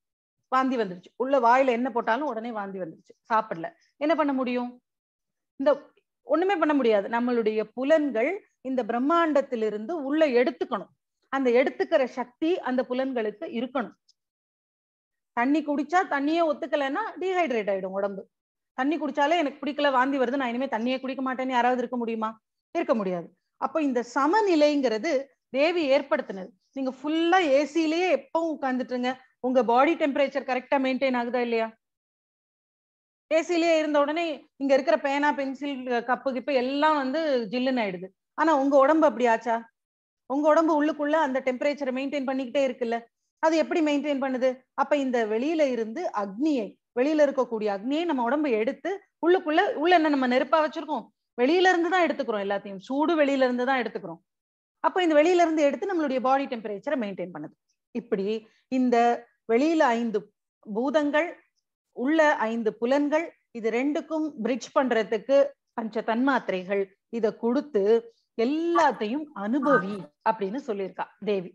வாந்தி வந்துருச்சு உள்ள வாயில என்ன போட்டாலும் உடனே வாந்தி வந்துருச்சு சாப்பிடல என்ன பண்ண முடியும் இந்த ஒண்ணுமே பண்ண முடியாது நம்மளுடைய புலன்கள் இந்த பிரம்மாண்டத்திலிருந்து உள்ள எடுத்துக்கணும் அந்த எடுத்துக்கிற சக்தி அந்த புலன்களுக்கு இருக்கணும் தண்ணி குடிச்சா தண்ணியே ஒத்துக்கலைன்னா டீஹைட்ரேட் ஆயிடும் உடம்பு தண்ணி குடிச்சாலே எனக்கு பிடிக்கல வாந்தி வருது நான் இனிமே தண்ணியே குடிக்க மாட்டேன்னு யாராவது இருக்க முடியுமா இருக்க முடியாது அப்போ இந்த சமநிலைங்கிறது தேவி ஏற்படுத்தினது நீங்க ஃபுல்லா ஏசிலேயே எப்பவும் உட்காந்துட்டுருங்க உங்க பாடி டெம்பரேச்சர் கரெக்டா மெயின்டைன் ஆகுதா இல்லையா ஏசிலேயே இருந்த உடனே இங்க இருக்கிற பேனா பென்சில் கப்பு கிப்பு எல்லாம் வந்து ஜில்லுன்னு ஆயிடுது ஆனா உங்க உடம்பு அப்படி ஆச்சா உங்க உடம்பு உள்ளுக்குள்ள அந்த டெம்பரேச்சரை மெயின்டைன் பண்ணிக்கிட்டே இருக்குல்ல அது எப்படி மெயின்டைன் பண்ணுது அப்ப இந்த வெளியில இருந்து அக்னியை வெளியில இருக்கக்கூடிய அக்னியை நம்ம உடம்பு எடுத்து உள்ளுக்குள்ள உள்ள என்ன நம்ம நெருப்பா வச்சிருக்கோம் வெளியில இருந்து தான் எடுத்துக்கிறோம் எல்லாத்தையும் சூடு வெளியில இருந்து தான் எடுத்துக்கிறோம் அப்ப இந்த வெளியில இருந்து எடுத்து நம்மளுடைய பாடி டெம்பரேச்சரை மெயின்டைன் பண்ணுது இப்படி இந்த வெளியில ஐந்து பூதங்கள் உள்ள ஐந்து புலன்கள் இது ரெண்டுக்கும் பிரிட்ஜ் பண்றதுக்கு பஞ்ச தன்மாத்திரைகள் இத கொடுத்து எல்லாத்தையும் அனுபவி அப்படின்னு சொல்லியிருக்கா தேவி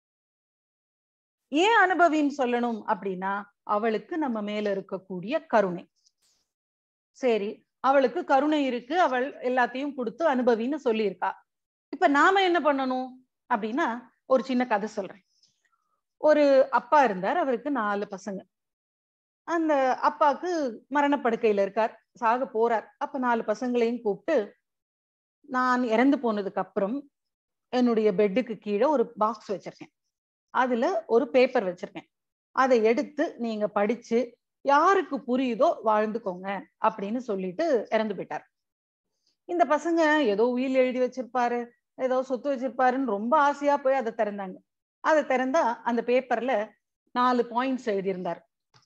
ஏன் அனுபவின்னு சொல்லணும் அப்படின்னா அவளுக்கு நம்ம மேல இருக்கக்கூடிய கருணை சரி அவளுக்கு கருணை இருக்கு அவள் எல்லாத்தையும் கொடுத்து அனுபவின்னு சொல்லியிருக்கா இப்ப நாம என்ன பண்ணணும் அப்படின்னா ஒரு சின்ன கதை சொல்றேன் ஒரு அப்பா இருந்தார் அவருக்கு நாலு பசங்க அந்த அப்பாவுக்கு மரணப்படுக்கையில இருக்கார் சாக போறார் அப்ப நாலு பசங்களையும் கூப்பிட்டு நான் இறந்து போனதுக்கு அப்புறம் என்னுடைய பெட்டுக்கு கீழே ஒரு பாக்ஸ் வச்சிருக்கேன் அதுல ஒரு பேப்பர் வச்சிருக்கேன் அதை எடுத்து நீங்க படிச்சு யாருக்கு புரியுதோ வாழ்ந்துக்கோங்க அப்படின்னு சொல்லிட்டு இறந்து போயிட்டார் இந்த பசங்க ஏதோ உயில் எழுதி வச்சிருப்பாரு ஏதோ சொத்து வச்சிருப்பாருன்னு ரொம்ப ஆசையா போய் அதை திறந்தாங்க அதை திறந்தா அந்த பேப்பர்ல நாலு பாயிண்ட்ஸ் எழுதியிருந்தார்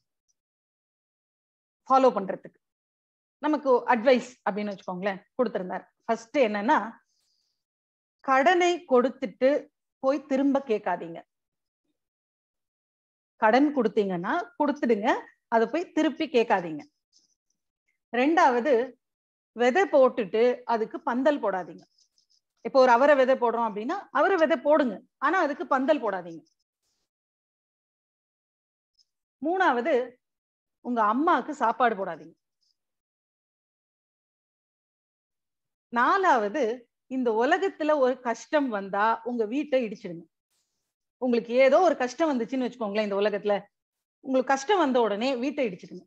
ஃபாலோ பண்றதுக்கு நமக்கு அட்வைஸ் அப்படின்னு வச்சுக்கோங்களேன் கொடுத்திருந்தார் ஃபர்ஸ்ட் என்னன்னா கடனை கொடுத்துட்டு போய் திரும்ப கேட்காதீங்க கடன் கொடுத்தீங்கன்னா கொடுத்துடுங்க அதை போய் திருப்பி கேட்காதீங்க ரெண்டாவது விதை போட்டுட்டு அதுக்கு பந்தல் போடாதீங்க இப்போ ஒரு அவரை விதை போடுறோம் அப்படின்னா அவரை விதை போடுங்க ஆனா அதுக்கு பந்தல் போடாதீங்க மூணாவது உங்க அம்மாவுக்கு சாப்பாடு போடாதீங்க நாலாவது இந்த உலகத்துல ஒரு கஷ்டம் வந்தா உங்க வீட்டை இடிச்சிடுங்க உங்களுக்கு ஏதோ ஒரு கஷ்டம் வந்துச்சுன்னு வச்சுக்கோங்களேன் இந்த உலகத்துல உங்களுக்கு கஷ்டம் வந்த உடனே வீட்டை இடிச்சிடுங்க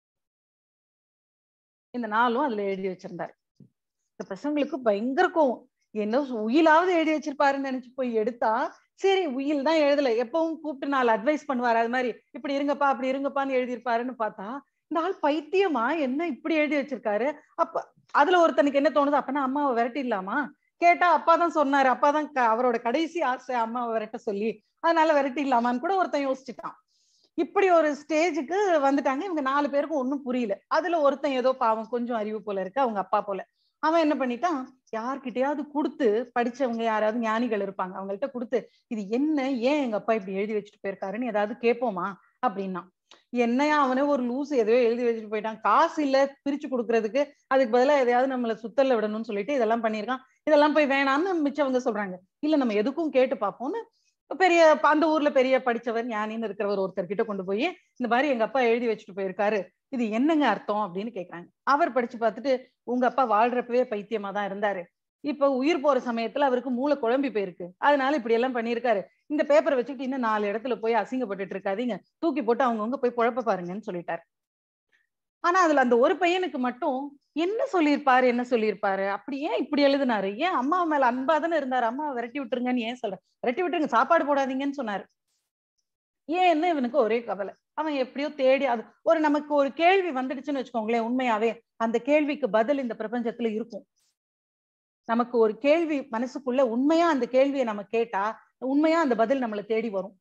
இந்த நாளும் அதுல எழுதி வச்சிருந்தாரு இந்த பசங்களுக்கு பயங்கர கோவம் என்ன உயிலாவது எழுதி வச்சிருப்பாருன்னு நினைச்சு போய் எடுத்தா சரி உயில் தான் எழுதல எப்பவும் கூப்பிட்டு நாலு அட்வைஸ் பண்ணுவாரு அது மாதிரி இப்படி இருங்கப்பா அப்படி இருங்கப்பான்னு எழுதியிருப்பாருன்னு பார்த்தா இந்த ஆள் பைத்தியமா என்ன இப்படி எழுதி வச்சிருக்காரு அப்ப அதுல ஒருத்தனுக்கு என்ன தோணுது அப்பனா அம்மாவை விரட்டிடலாமா கேட்டா அப்பா தான் சொன்னாரு அப்பா தான் அவரோட கடைசி ஆசை அம்மாவை விரட்ட சொல்லி அதனால விரட்டிடலாமான்னு கூட ஒருத்தன் யோசிச்சுட்டான் இப்படி ஒரு ஸ்டேஜுக்கு வந்துட்டாங்க இவங்க நாலு பேருக்கும் ஒன்றும் புரியல அதுல ஒருத்தன் ஏதோ பாவம் கொஞ்சம் அறிவு போல இருக்கு அவங்க அப்பா போல அவன் என்ன பண்ணிட்டான் யார்கிட்டயாவது கொடுத்து படிச்சவங்க யாராவது ஞானிகள் இருப்பாங்க அவங்கள்ட்ட கொடுத்து இது என்ன ஏன் எங்க அப்பா இப்படி எழுதி வச்சுட்டு போயிருக்காருன்னு ஏதாவது கேட்போமா அப்படின்னா என்னையா அவனே ஒரு லூஸ் எதையோ எழுதி வச்சுட்டு போயிட்டான் காசு இல்ல பிரிச்சு கொடுக்கறதுக்கு அதுக்கு பதிலா எதையாவது நம்மள சுத்தல்ல விடணும்னு சொல்லிட்டு இதெல்லாம் பண்ணிருக்கான் இதெல்லாம் போய் வேணாம்னு மிச்சவங்க சொல்றாங்க இல்ல நம்ம எதுக்கும் கேட்டு பார்ப்போம்னு பெரிய அந்த ஊர்ல பெரிய படிச்சவர் ஞானின்னு இருக்கிறவர் ஒருத்தர் கிட்ட கொண்டு போய் இந்த மாதிரி எங்க அப்பா எழுதி வச்சுட்டு போயிருக்காரு இது என்னங்க அர்த்தம் அப்படின்னு கேக்குறாங்க அவர் படிச்சு பார்த்துட்டு உங்க அப்பா வாழ்றப்பவே பைத்தியமா தான் இருந்தாரு இப்ப உயிர் போற சமயத்துல அவருக்கு மூளை குழம்பி போயிருக்கு அதனால இப்படி எல்லாம் பண்ணிருக்காரு இந்த பேப்பரை வச்சுக்கிட்டு இன்னும் நாலு இடத்துல போய் அசிங்கப்பட்டுட்டு இருக்காதீங்க தூக்கி போட்டு அவங்கவுங்க போய் குழப்ப பாருங்கன்னு சொல்லிட்டாரு ஆனா அதுல அந்த ஒரு பையனுக்கு மட்டும் என்ன சொல்லியிருப்பாரு என்ன சொல்லியிருப்பாரு அப்படி ஏன் இப்படி எழுதினாரு ஏன் அம்மா மேல அன்பா தானே இருந்தாரு அம்மா விரட்டி விட்டுருங்கன்னு ஏன் சொல்ற விரட்டி விட்டுருங்க சாப்பாடு போடாதீங்கன்னு சொன்னாரு ஏன்னு இவனுக்கு ஒரே கவலை அவன் எப்படியோ தேடி அது ஒரு நமக்கு ஒரு கேள்வி வந்துடுச்சுன்னு வச்சுக்கோங்களேன் உண்மையாவே அந்த கேள்விக்கு பதில் இந்த பிரபஞ்சத்துல இருக்கும் நமக்கு ஒரு கேள்வி மனசுக்குள்ள உண்மையா அந்த கேள்வியை நம்ம கேட்டா உண்மையா அந்த பதில் நம்மளை தேடி வரும்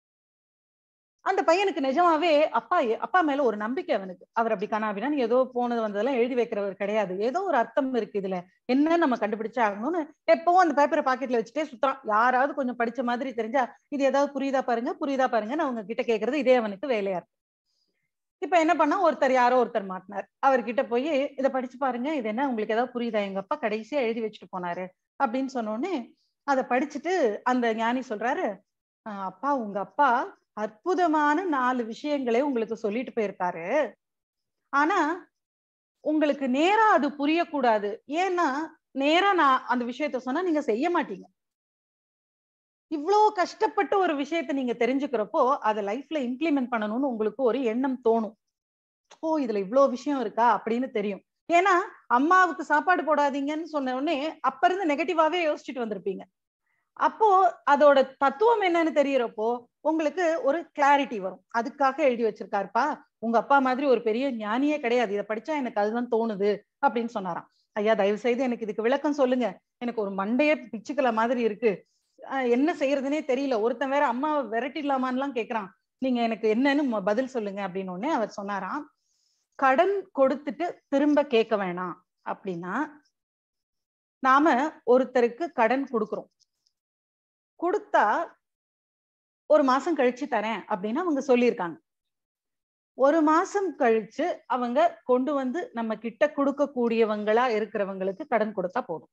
அந்த பையனுக்கு நிஜமாவே அப்பா அப்பா மேல ஒரு நம்பிக்கை அவனுக்கு அவர் அப்படி கனாவினா ஏதோ போனது வந்ததெல்லாம் எழுதி வைக்கிறவர் கிடையாது ஏதோ ஒரு அர்த்தம் இருக்கு இதுல என்ன நம்ம கண்டுபிடிச்சா ஆகணும்னு எப்பவும் அந்த பேப்பரை பாக்கெட்ல வச்சுட்டே சுத்தம் யாராவது கொஞ்சம் படிச்ச மாதிரி தெரிஞ்சா இது ஏதாவது புரியுதா பாருங்க புரியுதா பாருங்கன்னு அவங்க கிட்ட கேக்குறது இதே அவனுக்கு வேலையா இருக்கு இப்ப என்ன பண்ணா ஒருத்தர் யாரோ ஒருத்தர் மாட்டினார் அவர்கிட்ட போய் இதை படிச்சு பாருங்க இது என்ன உங்களுக்கு ஏதாவது புரியுதா எங்க அப்பா கடைசியா எழுதி வச்சுட்டு போனாரு அப்படின்னு சொன்னோடனே அதை படிச்சுட்டு அந்த ஞானி சொல்றாரு அப்பா உங்க அப்பா அற்புதமான நாலு விஷயங்களை உங்களுக்கு சொல்லிட்டு போயிருக்காரு ஆனா உங்களுக்கு நேரா அது புரியக்கூடாது ஏன்னா நேரா நான் அந்த விஷயத்த சொன்னா நீங்க செய்ய மாட்டீங்க இவ்வளோ கஷ்டப்பட்டு ஒரு விஷயத்த நீங்க தெரிஞ்சுக்கிறப்போ அதை லைஃப்ல இம்ப்ளிமெண்ட் பண்ணணும்னு உங்களுக்கு ஒரு எண்ணம் தோணும் ஓ இதுல இவ்வளோ விஷயம் இருக்கா அப்படின்னு தெரியும் ஏன்னா அம்மாவுக்கு சாப்பாடு போடாதீங்கன்னு சொன்ன உடனே அப்ப இருந்து நெகட்டிவாவே யோசிச்சுட்டு வந்திருப்பீங்க அப்போ அதோட தத்துவம் என்னன்னு தெரியறப்போ உங்களுக்கு ஒரு கிளாரிட்டி வரும் அதுக்காக எழுதி வச்சிருக்காருப்பா உங்க அப்பா மாதிரி ஒரு பெரிய ஞானியே கிடையாது இதை படிச்சா எனக்கு அதுதான் தோணுது அப்படின்னு சொன்னாராம் ஐயா தயவு செய்து எனக்கு இதுக்கு விளக்கம் சொல்லுங்க எனக்கு ஒரு மண்டையே பிச்சுக்கல மாதிரி இருக்கு அஹ் என்ன செய்யறதுனே தெரியல ஒருத்தன் வேற அம்மாவை விரட்டிடலாமான்லாம் கேக்குறான் நீங்க எனக்கு என்னன்னு ம- பதில் சொல்லுங்க அப்படின்னு உடனே அவர் சொன்னாராம் கடன் கொடுத்துட்டு திரும்ப கேட்க வேணாம் அப்படின்னா நாம ஒருத்தருக்கு கடன் கொடுக்குறோம் கொடுத்தா ஒரு மாசம் கழிச்சு தரேன் அப்படின்னு அவங்க சொல்லியிருக்காங்க ஒரு மாசம் கழிச்சு அவங்க கொண்டு வந்து நம்ம கிட்ட கொடுக்க கூடியவங்களா இருக்கிறவங்களுக்கு கடன் கொடுத்தா போதும்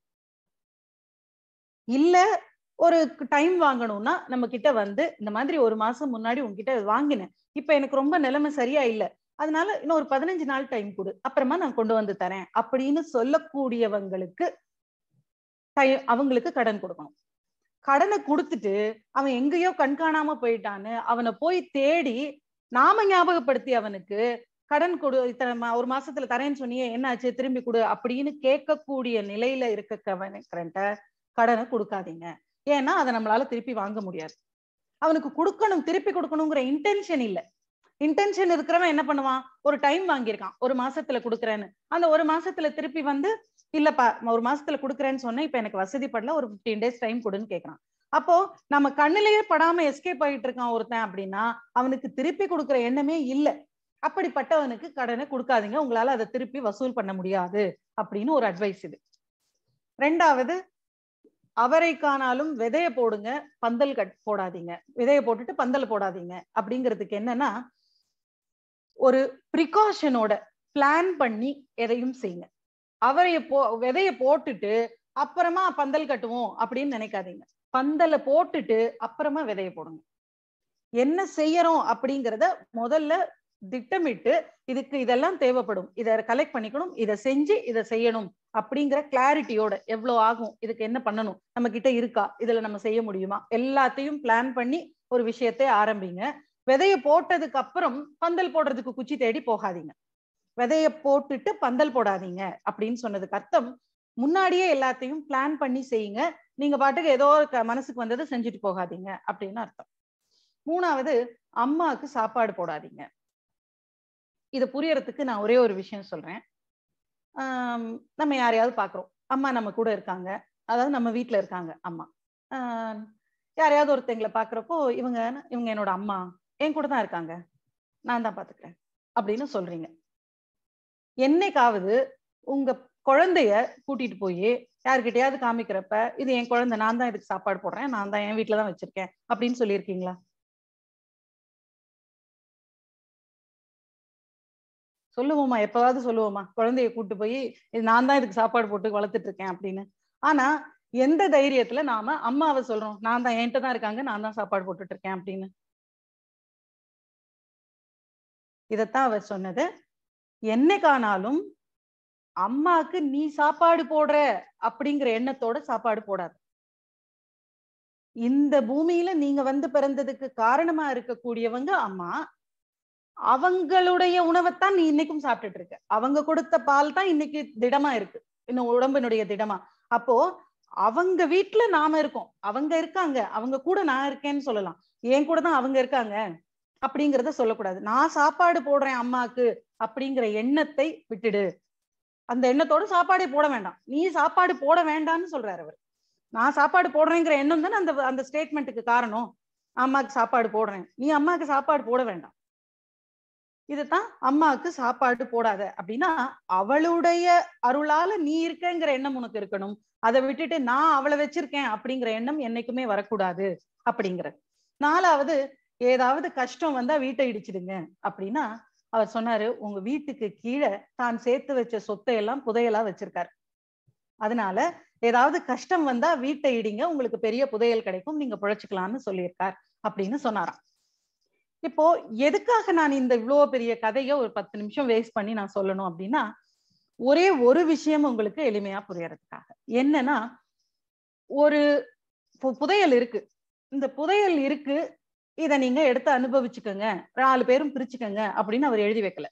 இல்ல ஒரு டைம் வாங்கணும்னா நம்ம கிட்ட வந்து இந்த மாதிரி ஒரு மாசம் முன்னாடி உங்ககிட்ட வாங்கினேன் இப்ப எனக்கு ரொம்ப நிலைமை சரியா இல்ல அதனால இன்னும் ஒரு பதினஞ்சு நாள் டைம் கொடு அப்புறமா நான் கொண்டு வந்து தரேன் அப்படின்னு சொல்லக்கூடியவங்களுக்கு டை- அவங்களுக்கு கடன் கொடுக்கணும் கடனை கொடுத்துட்டு அவன் எங்கேயோ கண்காணாம போயிட்டான்னு அவனை போய் தேடி நாம ஞாபகப்படுத்தி அவனுக்கு கடன் கொடு இத்தனை மா- ஒரு மாசத்துல தரேன்னு சொன்னியே என்ன ஆச்சு திரும்பி கொடு அப்படின்னு கேட்கக்கூடிய நிலையில இருக்க கடனை கொடுக்காதீங்க ஏன்னா அதை நம்மளால திருப்பி வாங்க முடியாது அவனுக்கு கொடுக்கணும் திருப்பி கொடுக்கணுங்கிற இன்டென்ஷன் இல்ல இன்டென்ஷன் இருக்கிறவன் என்ன பண்ணுவான் ஒரு டைம் வாங்கியிருக்கான் ஒரு மாசத்துல கொடுக்குறேன்னு அந்த ஒரு மாசத்துல திருப்பி வந்து இல்லப்பா ஒரு மாசத்துல கொடுக்குறேன்னு சொன்னேன் இப்ப எனக்கு வசதி படல ஒரு 15 டேஸ் டைம் கொடுன்னு கேக்குறான் அப்போ நம்ம கண்ணிலேயே படாம எஸ்கேப் ஆகிட்டு இருக்கான் ஒருத்தன் அப்படின்னா அவனுக்கு திருப்பி கொடுக்குற எண்ணமே இல்ல அப்படிப்பட்டவனுக்கு கடனை கொடுக்காதீங்க உங்களால அதை திருப்பி வசூல் பண்ண முடியாது அப்படின்னு ஒரு அட்வைஸ் இது ரெண்டாவது அவரைக்கானாலும் விதைய போடுங்க பந்தல் கட் போடாதீங்க விதைய போட்டுட்டு பந்தல் போடாதீங்க அப்படிங்கிறதுக்கு என்னன்னா ஒரு ப்ரிகாஷனோட பிளான் பண்ணி எதையும் செய்யுங்க அவரைய போ விதைய போட்டுட்டு அப்புறமா பந்தல் கட்டுவோம் அப்படின்னு நினைக்காதீங்க பந்தலை போட்டுட்டு அப்புறமா விதைய போடுங்க என்ன செய்யறோம் அப்படிங்கிறத முதல்ல திட்டமிட்டு இதுக்கு இதெல்லாம் தேவைப்படும் இதை கலெக்ட் பண்ணிக்கணும் இதை செஞ்சு இதை செய்யணும் அப்படிங்கிற கிளாரிட்டியோட எவ்வளவு ஆகும் இதுக்கு என்ன பண்ணணும் நம்ம கிட்ட இருக்கா இதுல நம்ம செய்ய முடியுமா எல்லாத்தையும் பிளான் பண்ணி ஒரு விஷயத்தை ஆரம்பிங்க விதைய போட்டதுக்கு அப்புறம் பந்தல் போடுறதுக்கு குச்சி தேடி போகாதீங்க விதைய போட்டுட்டு பந்தல் போடாதீங்க அப்படின்னு சொன்னதுக்கு அர்த்தம் முன்னாடியே எல்லாத்தையும் பிளான் பண்ணி செய்யுங்க நீங்க பாட்டுக்கு ஏதோ ஒரு க- மனசுக்கு வந்ததை செஞ்சுட்டு போகாதீங்க அப்படின்னு அர்த்தம் மூணாவது அம்மாவுக்கு சாப்பாடு போடாதீங்க இது புரியறதுக்கு நான் ஒரே ஒரு விஷயம் சொல்றேன் ஆம், நம்ம யாரையாவது பாக்குறோம் அம்மா நம்ம கூட இருக்காங்க அதாவது நம்ம வீட்ல இருக்காங்க அம்மா ஆஹ் யாரையாவது ஒருத்தங்களை பாக்குறப்போ இவங்க இவங்க என்னோட அம்மா என் கூட தான் இருக்காங்க நான் தான் பாத்துக்கிறேன் அப்படின்னு சொல்றீங்க என்னைக்காவது உங்க குழந்தைய கூட்டிட்டு போய் யார்கிட்டயாவது காமிக்கிறப்ப இது என் குழந்தை நான் தான் இதுக்கு சாப்பாடு போடுறேன் நான் தான் என் வீட்டுல தான் வச்சிருக்கேன் அப்படின்னு சொல்லியிருக்கீங்களா சொல்லுவோமா எப்பவாவது சொல்லுவோமா குழந்தைய கூட்டு போய் இது நான் தான் இதுக்கு சாப்பாடு போட்டு வளர்த்துட்டு இருக்கேன் அப்படின்னு ஆனா எந்த தைரியத்துல நாம அம்மாவை சொல்றோம் நான் தான் என்கிட்ட தான் இருக்காங்க நான் தான் சாப்பாடு போட்டுட்டு இருக்கேன் அப்படின்னு இதத்தான் அவர் சொன்னது என்னைக்கானாலும் அம்மாக்கு நீ சாப்பாடு போடுற அப்படிங்கிற எண்ணத்தோட சாப்பாடு போடாது இந்த பூமியில நீங்க வந்து பிறந்ததுக்கு காரணமா இருக்கக்கூடியவங்க அம்மா அவங்களுடைய உணவைத்தான் நீ இன்னைக்கும் சாப்பிட்டுட்டு இருக்க அவங்க கொடுத்த பால் தான் இன்னைக்கு திடமா இருக்கு இன்னும் உடம்பினுடைய திடமா அப்போ அவங்க வீட்டுல நாம இருக்கோம் அவங்க இருக்காங்க அவங்க கூட நான் இருக்கேன்னு சொல்லலாம் என் கூட தான் அவங்க இருக்காங்க அப்படிங்கறத சொல்லக்கூடாது நான் சாப்பாடு போடுறேன் அம்மாக்கு அப்படிங்கிற எண்ணத்தை விட்டுடு அந்த எண்ணத்தோட சாப்பாடே போட வேண்டாம் நீ சாப்பாடு போட வேண்டாம்னு சொல்றாரு அவர் நான் சாப்பாடு போடுறேங்கிற எண்ணம் தானே அந்த அந்த ஸ்டேட்மெண்ட்டுக்கு காரணம் அம்மாக்கு சாப்பாடு போடுறேன் நீ அம்மாக்கு சாப்பாடு போட வேண்டாம் இதுதான் அம்மாவுக்கு சாப்பாடு போடாத அப்படின்னா அவளுடைய அருளால நீ இருக்கங்கிற எண்ணம் உனக்கு இருக்கணும் அதை விட்டுட்டு நான் அவளை வச்சிருக்கேன் அப்படிங்கிற எண்ணம் என்னைக்குமே வரக்கூடாது அப்படிங்கிறது நாலாவது ஏதாவது கஷ்டம் வந்தா வீட்டை இடிச்சிடுங்க அப்படின்னா அவர் சொன்னாரு உங்க வீட்டுக்கு கீழே தான் சேர்த்து வச்ச சொத்தை எல்லாம் புதையலா வச்சிருக்காரு அதனால ஏதாவது கஷ்டம் வந்தா வீட்டை இடிங்க உங்களுக்கு பெரிய புதையல் கிடைக்கும் நீங்க பிழைச்சுக்கலாம்னு சொல்லியிருக்கார் அப்படின்னு சொன்னாராம் இப்போ எதுக்காக நான் இந்த இவ்வளோ பெரிய கதையை ஒரு பத்து நிமிஷம் வேஸ்ட் பண்ணி நான் சொல்லணும் அப்படின்னா ஒரே ஒரு விஷயம் உங்களுக்கு எளிமையா புரியறதுக்காக என்னன்னா ஒரு பு- புதையல் இருக்கு இந்த புதையல் இருக்கு இத நீங்க எடுத்து அனுபவிச்சுக்கோங்க நாலு பேரும் பிரிச்சுக்கோங்க அப்படின்னு அவர் எழுதி வைக்கல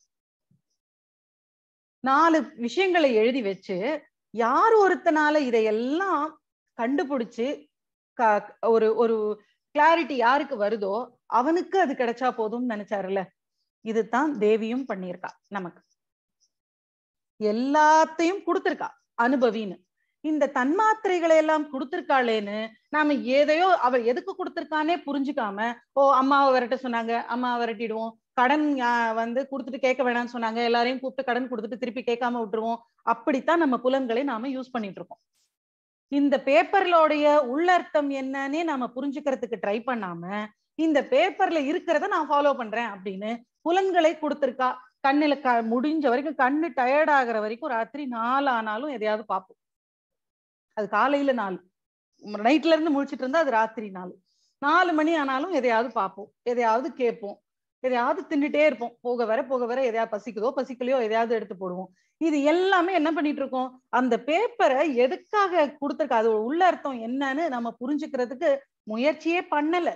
நாலு விஷயங்களை எழுதி வச்சு யார் ஒருத்தனால இதையெல்லாம் கண்டுபிடிச்சு க- ஒரு ஒரு கிளாரிட்டி யாருக்கு வருதோ அவனுக்கு அது கிடைச்சா போதும்னு நினைச்சாருல்ல இதுதான் தேவியும் பண்ணியிருக்கா நமக்கு எல்லாத்தையும் கொடுத்திருக்கா அனுபவின்னு இந்த தன்மாத்திரைகளை எல்லாம் கொடுத்திருக்காளேன்னு நாம எதையோ அவ எதுக்கு கொடுத்திருக்கானே புரிஞ்சுக்காம ஓ அம்மாவை விரட்ட சொன்னாங்க அம்மாவை விரட்டிடுவோம் கடன் ஆஹ், வந்து கொடுத்துட்டு கேட்க வேணாம்னு சொன்னாங்க எல்லாரையும் கூப்பிட்டு கடன் கொடுத்துட்டு திருப்பி கேட்காம விட்டுருவோம் அப்படித்தான் நம்ம புலன்களை நாம யூஸ் பண்ணிட்டு இருக்கோம் இந்த பேப்பர்லோடைய உள்ளர்த்தம் என்னன்னே நாம புரிஞ்சுக்கிறதுக்கு ட்ரை பண்ணாம இந்த பேப்பர்ல இருக்கிறத நான் ஃபாலோ பண்றேன் அப்படின்னு புலன்களை கொடுத்திருக்கா கண்ணுல க முடிஞ்ச வரைக்கும் கண்ணு டயர்ட் ஆகுற வரைக்கும் ராத்திரி நாலு ஆனாலும் எதையாவது பார்ப்போம் அது காலையில நாலு நைட்ல இருந்து முழிச்சிட்டு இருந்தா அது ராத்திரி நாலு நாலு மணி ஆனாலும் எதையாவது பார்ப்போம் எதையாவது கேட்போம் எதையாவது தின்னுட்டே இருப்போம் போக வர போக வர எதையாவது பசிக்குதோ பசிக்கலையோ எதையாவது எடுத்து போடுவோம் இது எல்லாமே என்ன பண்ணிட்டு இருக்கோம் அந்த பேப்பரை எதுக்காக கொடுத்துருக்கா அது உள்ள அர்த்தம் என்னன்னு நம்ம புரிஞ்சுக்கிறதுக்கு முயற்சியே பண்ணல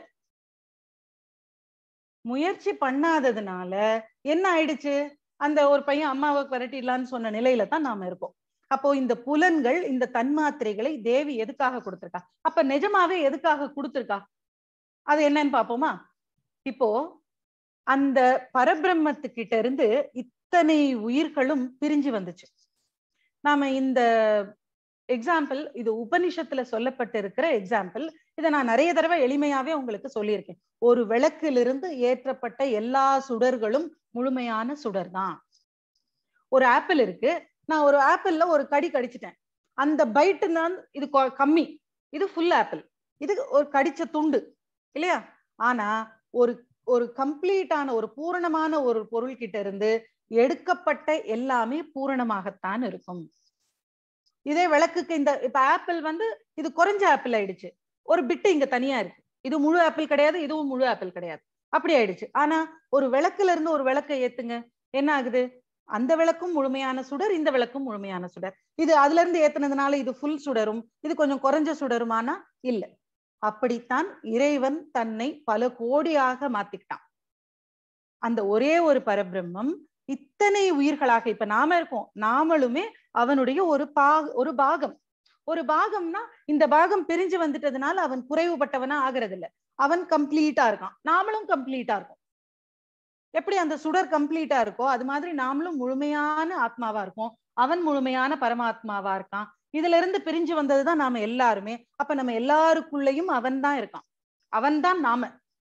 முயற்சி பண்ணாததுனால என்ன ஆயிடுச்சு அந்த ஒரு பையன் அம்மாவை விரட்டிடலான்னு சொன்ன நிலையில தான் நாம இருக்கோம் அப்போ இந்த புலன்கள் இந்த தன்மாத்திரைகளை தேவி எதுக்காக கொடுத்திருக்கா அப்ப நிஜமாவே எதுக்காக கொடுத்திருக்கா அது என்னன்னு பாப்போமா இப்போ அந்த பரபிரம்மத்துக்கிட்ட இருந்து இத்தனை உயிர்களும் பிரிஞ்சு வந்துச்சு நாம இந்த எக்ஸாம்பிள் இது உபனிஷத்துல சொல்லப்பட்டிருக்கிற எக்ஸாம்பிள் இதை நான் நிறைய தடவை எளிமையாவே உங்களுக்கு சொல்லியிருக்கேன் ஒரு விளக்கிலிருந்து ஏற்றப்பட்ட எல்லா சுடர்களும் முழுமையான சுடர் தான் ஒரு ஆப்பிள் இருக்கு நான் ஒரு ஆப்பிள்ல ஒரு கடி கடிச்சிட்டேன் அந்த பைட்டு தான் இது கொ- கம்மி இது ஃபுல் ஆப்பிள் இது ஒரு கடிச்ச துண்டு இல்லையா ஆனா ஒரு ஒரு கம்ப்ளீட்டான ஒரு பூரணமான ஒரு பொருள் கிட்ட இருந்து எடுக்கப்பட்ட எல்லாமே பூரணமாகத்தான் இருக்கும் இதே விளக்குக்கு இந்த இப்ப ஆப்பிள் வந்து இது குறைஞ்ச ஆப்பிள் ஆயிடுச்சு ஒரு பிட்டு இங்க தனியா இருக்கு இது முழு ஆப்பிள் கிடையாது இதுவும் முழு ஆப்பிள் கிடையாது அப்படி ஆயிடுச்சு ஆனா ஒரு விளக்குல இருந்து ஒரு விளக்கை ஏத்துங்க என்ன ஆகுது அந்த விளக்கும் முழுமையான சுடர் இந்த விளக்கும் முழுமையான சுடர் இது அதுல இருந்து ஏத்துனதுனால இது ஃபுல் சுடரும் இது கொஞ்சம் குறைஞ்ச சுடருமானா இல்ல அப்படித்தான் இறைவன் தன்னை பல கோடியாக மாத்திக்கிட்டான் அந்த ஒரே ஒரு பரபிரம்மம் இத்தனை உயிர்களாக இப்ப நாம இருக்கோம் நாமளுமே அவனுடைய ஒரு பா ஒரு பாகம் ஒரு பாகம்னா இந்த பாகம் பிரிஞ்சு வந்துட்டதுனால அவன் குறைவுபட்டவனா ஆகிறது இல்ல அவன் கம்ப்ளீட்டா இருக்கான் நாமளும் கம்ப்ளீட்டா இருக்கோம் எப்படி அந்த சுடர் கம்ப்ளீட்டா இருக்கோ அது மாதிரி நாமளும் முழுமையான ஆத்மாவா இருக்கோம் அவன் முழுமையான பரமாத்மாவா இருக்கான் இதுல இருந்து பிரிஞ்சு வந்ததுதான் நாம எல்லாருமே அப்ப நம்ம எல்லாருக்குள்ளயும் அவன் தான் இருக்கான் அவன் தான் நாம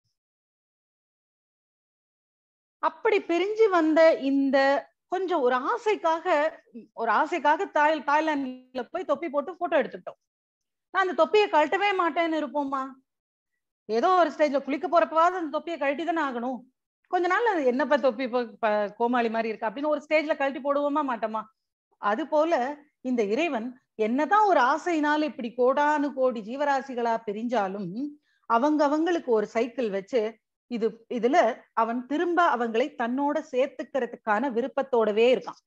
அப்படி பிரிஞ்சு வந்த இந்த கொஞ்சம் ஒரு ஆசைக்காக ஒரு ஆசைக்காக தாய் தாய்லாந்துல போய் தொப்பி போட்டு போட்டோ எடுத்துக்கிட்டோம் நான் அந்த தொப்பியை கழட்டவே மாட்டேன்னு இருப்போமா ஏதோ ஒரு ஸ்டேஜ்ல குளிக்க போறப்பவாவது அந்த தொப்பியை கழட்டி தானே ஆகணும் கொஞ்ச நாள் அது என்னப்பா தொப்பி இப்போ ப- கோமாளி மாதிரி இருக்கு அப்படின்னு ஒரு ஸ்டேஜ்ல கழட்டி போடுவோமா மாட்டோமா அது போல இந்த இறைவன் என்னதான் ஒரு ஆசையினால இப்படி கோடானு கோடி ஜீவராசிகளா பிரிஞ்சாலும் அவங்க அவங்களுக்கு ஒரு சைக்கிள் வச்சு இது இதுல அவன் திரும்ப அவங்களை தன்னோட சேர்த்துக்கிறதுக்கான விருப்பத்தோடவே இருக்கான்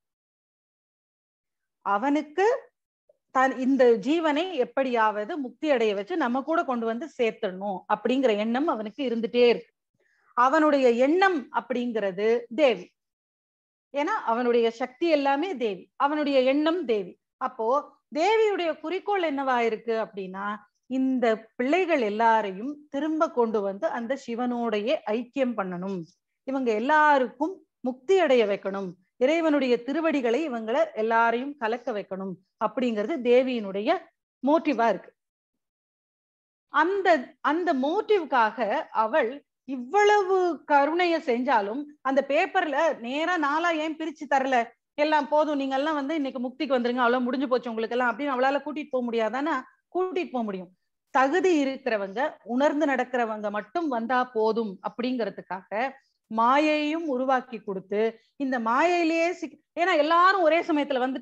அவனுக்கு தன் இந்த ஜீவனை எப்படியாவது முக்தி அடைய வச்சு நம்ம கூட கொண்டு வந்து சேர்த்துடணும் அப்படிங்கிற எண்ணம் அவனுக்கு இருந்துட்டே இருக்கு அவனுடைய எண்ணம் அப்படிங்கிறது தேவி ஏன்னா அவனுடைய சக்தி எல்லாமே தேவி அவனுடைய எண்ணம் தேவி அப்போ தேவியுடைய குறிக்கோள் என்னவா இருக்கு அப்படின்னா இந்த பிள்ளைகள் எல்லாரையும் திரும்ப கொண்டு வந்து அந்த சிவனோடைய ஐக்கியம் பண்ணணும் இவங்க எல்லாருக்கும் முக்தி அடைய வைக்கணும் இறைவனுடைய திருவடிகளை இவங்களை எல்லாரையும் கலக்க வைக்கணும் அப்படிங்கிறது தேவியினுடைய மோட்டிவா இருக்கு அந்த அந்த மோட்டிவ்காக அவள் இவ்வளவு கருணைய செஞ்சாலும் அந்த பேப்பர்ல நேரா நாளா ஏன் பிரிச்சு தரல எல்லாம் போதும் நீங்க எல்லாம் வந்து இன்னைக்கு முக்திக்கு வந்துருங்க அவ்வளவு முடிஞ்சு போச்சு உங்களுக்கு எல்லாம் அப்படின்னு அவளால கூட்டிட்டு போக முடியாதானா கூட்டிட்டு போக முடியும் தகுதி இருக்கிறவங்க உணர்ந்து நடக்கிறவங்க மட்டும் வந்தா போதும் அப்படிங்கிறதுக்காக மாயையும் உருவாக்கி கொடுத்து இந்த மாயையிலேயே சிக் ஏன்னா எல்லாரும் ஒரே சமயத்துல வந்துட்டா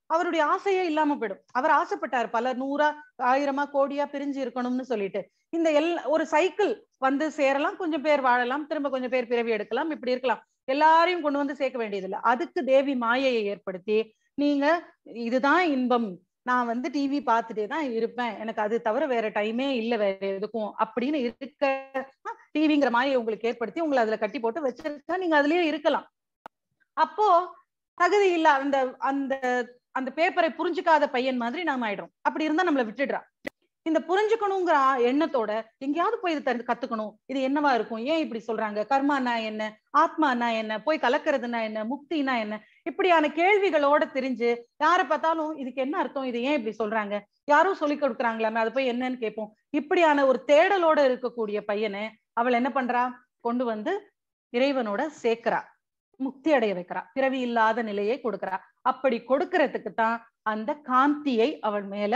அவருடைய ஆசையே இல்லாம போயிடும் அவர் ஆசைப்பட்டார் பல நூறா ஆயிரமா கோடியா பிரிஞ்சு இருக்கணும்னு சொல்லிட்டு இந்த எல் ஒரு சைக்கிள் வந்து சேரலாம் கொஞ்சம் பேர் வாழலாம் திரும்ப கொஞ்சம் பேர் பிறவி எடுக்கலாம் இப்படி இருக்கலாம் எல்லாரையும் கொண்டு வந்து சேர்க்க வேண்டியதில்லை அதுக்கு தேவி மாயையை ஏற்படுத்தி நீங்க இதுதான் இன்பம் நான் வந்து டிவி பார்த்துட்டே தான் இருப்பேன் எனக்கு அது தவிர வேற டைமே இல்ல வேற எதுக்கும் அப்படின்னு இருக்க டிவிங்கிற மாயை உங்களுக்கு ஏற்படுத்தி உங்களை அதுல கட்டி போட்டு வச்சிருக்கா நீங்க அதுலயே இருக்கலாம் அப்போ தகுதி இல்ல அந்த அந்த அந்த பேப்பரை புரிஞ்சுக்காத பையன் மாதிரி நாம ஆயிடுறோம் அப்படி இருந்தா நம்மள விட்டுடுறா இந்த புரிஞ்சுக்கணுங்கிற ஆ- எண்ணத்தோட எங்கேயாவது போய் இது தெரிந்து கத்துக்கணும் இது என்னவா இருக்கும் ஏன் இப்படி சொல்றாங்க கர்மானா என்ன ஆத்மானா என்ன போய் கலக்கிறதுனா என்ன முக்தினா என்ன இப்படியான கேள்விகளோட தெரிஞ்சு யாரை பார்த்தாலும் இதுக்கு என்ன அர்த்தம் இது ஏன் இப்படி சொல்றாங்க யாரோ சொல்லி கொடுக்குறாங்களாமே அது போய் என்னன்னு கேட்போம் இப்படியான ஒரு தேடலோட இருக்கக்கூடிய பையனை அவள் என்ன பண்றா கொண்டு வந்து இறைவனோட சேர்க்கிறா முக்தி அடைய வைக்கிறா பிறவி இல்லாத நிலையை கொடுக்கிறா அப்படி கொடுக்கறதுக்கு தான் அந்த காந்தியை அவள் மேல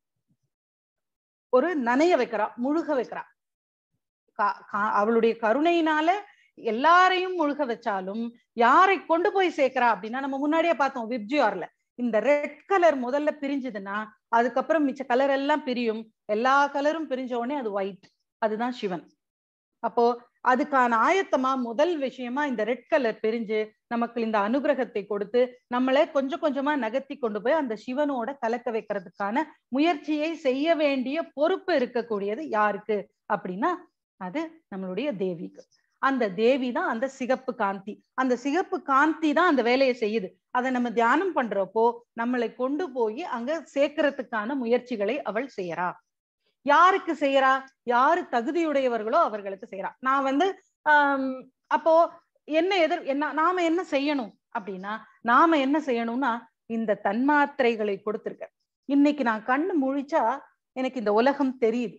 ஒரு நனைய வைக்கிறா முழுக வைக்கிறா கா- கா- அவளுடைய கருணையினால எல்லாரையும் முழுக வச்சாலும் யாரை கொண்டு போய் சேர்க்கிறா அப்படின்னா நம்ம முன்னாடியே பார்த்தோம் விப்ஜிஆர்ல இந்த ரெட் கலர் முதல்ல பிரிஞ்சுதுன்னா அதுக்கப்புறம் மிச்ச கலர் எல்லாம் பிரியும் எல்லா கலரும் பிரிஞ்ச உடனே அது ஒயிட் அதுதான் சிவன் அப்போ அதுக்கான ஆயத்தமா முதல் விஷயமா இந்த ரெட் கலர் பிரிஞ்சு நமக்கு இந்த அனுகிரகத்தை கொடுத்து நம்மளை கொஞ்சம் கொஞ்சமா நகர்த்தி கொண்டு போய் அந்த சிவனோட கலக்க வைக்கிறதுக்கான முயற்சியை செய்ய வேண்டிய பொறுப்பு இருக்கக்கூடியது யாருக்கு அப்படின்னா அது நம்மளுடைய தேவிக்கு அந்த தேவி தான் அந்த சிகப்பு காந்தி அந்த சிகப்பு காந்தி தான் அந்த வேலையை செய்யுது அதை நம்ம தியானம் பண்றப்போ நம்மளை கொண்டு போய் அங்க சேர்க்கறதுக்கான முயற்சிகளை அவள் செய்யறா யாருக்கு செய்யறா யாரு தகுதியுடையவர்களோ அவர்களுக்கு செய்யறா நான் வந்து ஆஹ் அப்போ என்ன எதிர் என்ன நாம என்ன செய்யணும் அப்படின்னா நாம என்ன செய்யணும்னா இந்த தன்மாத்திரைகளை கொடுத்திருக்க இன்னைக்கு நான் கண்ணு முழிச்சா எனக்கு இந்த உலகம் தெரியுது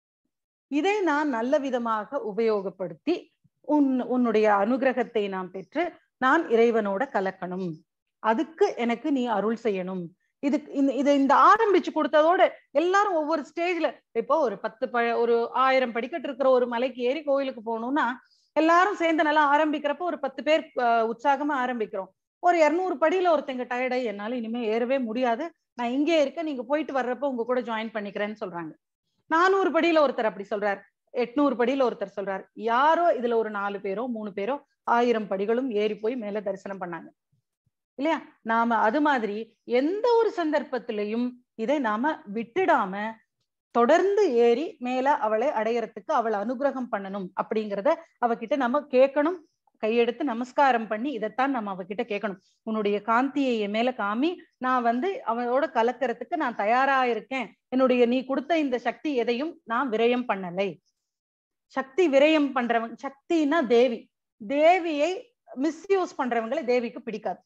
இதை நான் நல்ல விதமாக உபயோகப்படுத்தி உன் உன்னுடைய அனுகிரகத்தை நான் பெற்று நான் இறைவனோட கலக்கணும் அதுக்கு எனக்கு நீ அருள் செய்யணும் இது இந்த இதை இந்த ஆரம்பிச்சு கொடுத்ததோட எல்லாரும் ஒவ்வொரு ஸ்டேஜ்ல இப்போ ஒரு பத்து ப ஒரு ஆயிரம் படிக்கட்டு இருக்கிற ஒரு மலைக்கு ஏறி கோயிலுக்கு போகணும்னா எல்லாரும் சேர்ந்து நல்லா ஆரம்பிக்கிறப்போ ஒரு பத்து பேர் அஹ், உற்சாகமா ஆரம்பிக்கிறோம் ஒரு இருநூறு படியில ஒருத்தங்க டயர்டாയി என்னால இனிமே ஏறவே முடியாது நான் இங்கே இருக்கேன் நீங்க போயிட்டு வர்றப்போ உங்க கூட ஜாயின் பண்ணிக்கிறேன்னு சொல்றாங்க நானூறு படியில ஒருத்தர் அப்படி சொல்றார் எட்நூறு படியில ஒருத்தர் சொல்றார் யாரோ இதுல ஒரு நாலு பேரோ மூணு பேரோ ஆயிரம் படிகளும் ஏறி போய் மேல தரிசனம் பண்ணாங்க இல்லையா நாம அது மாதிரி எந்த ஒரு சந்தர்ப்பத்திலையும் இதை நாம விட்டுடாம தொடர்ந்து ஏறி மேல அவளை அடையறதுக்கு அவளை அனுகிரகம் பண்ணணும் அப்படிங்கிறத அவகிட்ட நம்ம கேட்கணும் கையெடுத்து நமஸ்காரம் பண்ணி இதைத்தான் நம்ம அவகிட்ட கேட்கணும் உன்னுடைய காந்தியை என் மேல காமி நான் வந்து அவளோட கலக்கறதுக்கு நான் தயாரா இருக்கேன் என்னுடைய நீ கொடுத்த இந்த சக்தி எதையும் நான் விரயம் பண்ணலை சக்தி விரயம் பண்றவங்க சக்தினா தேவி தேவியை மிஸ்யூஸ் பண்றவங்களை தேவிக்கு பிடிக்காது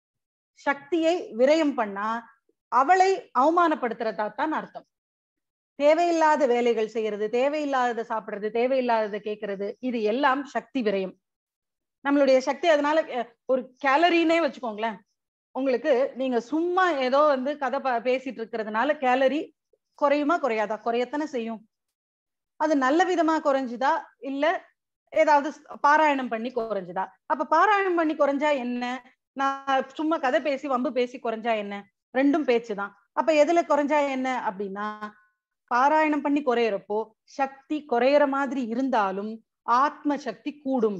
சக்தியை விரயம் பண்ணா அவளை அவமானப்படுத்துறதா தான் அர்த்தம் தேவையில்லாத வேலைகள் செய்யறது தேவையில்லாததை சாப்பிடுறது தேவையில்லாததை கேட்கறது இது எல்லாம் சக்தி விரயம் நம்மளுடைய சக்தி அதனால அஹ், ஒரு கேலரினே வச்சுக்கோங்களேன் உங்களுக்கு நீங்க சும்மா ஏதோ வந்து கதை ப- பேசிட்டு இருக்கிறதுனால கேலரி குறையுமா குறையாதா குறையத்தானே செய்யும் அது நல்ல விதமா குறைஞ்சுதா இல்ல ஏதாவது ஸ்- பாராயணம் பண்ணி குறைஞ்சுதா அப்ப பாராயணம் பண்ணி குறைஞ்சா என்ன நான் சும்மா கதை பேசி வம்பு பேசி குறைஞ்சா என்ன ரெண்டும் பேச்சுதான் அப்ப எதுல குறைஞ்சா என்ன அப்படின்னா பாராயணம் பண்ணி குறையறப்போ சக்தி குறையற மாதிரி இருந்தாலும் ஆத்ம சக்தி கூடும்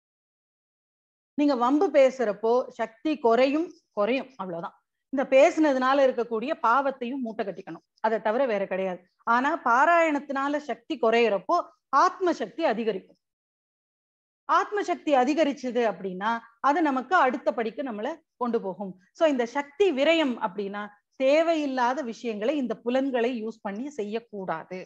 நீங்க வம்பு பேசுறப்போ சக்தி குறையும் குறையும் அவ்வளவுதான் இந்த பேசுனதுனால இருக்கக்கூடிய பாவத்தையும் மூட்டை கட்டிக்கணும் அதை தவிர வேற கிடையாது ஆனா பாராயணத்தினால சக்தி குறையறப்போ ஆத்ம சக்தி அதிகரிக்கும் ஆத்ம சக்தி அதிகரிச்சது அப்படின்னா அது நமக்கு அடுத்த படிக்கு நம்மள கொண்டு போகும் சோ இந்த சக்தி விரயம் அப்படின்னா தேவையில்லாத விஷயங்களை இந்த புலன்களை யூஸ் பண்ணி செய்யக்கூடாது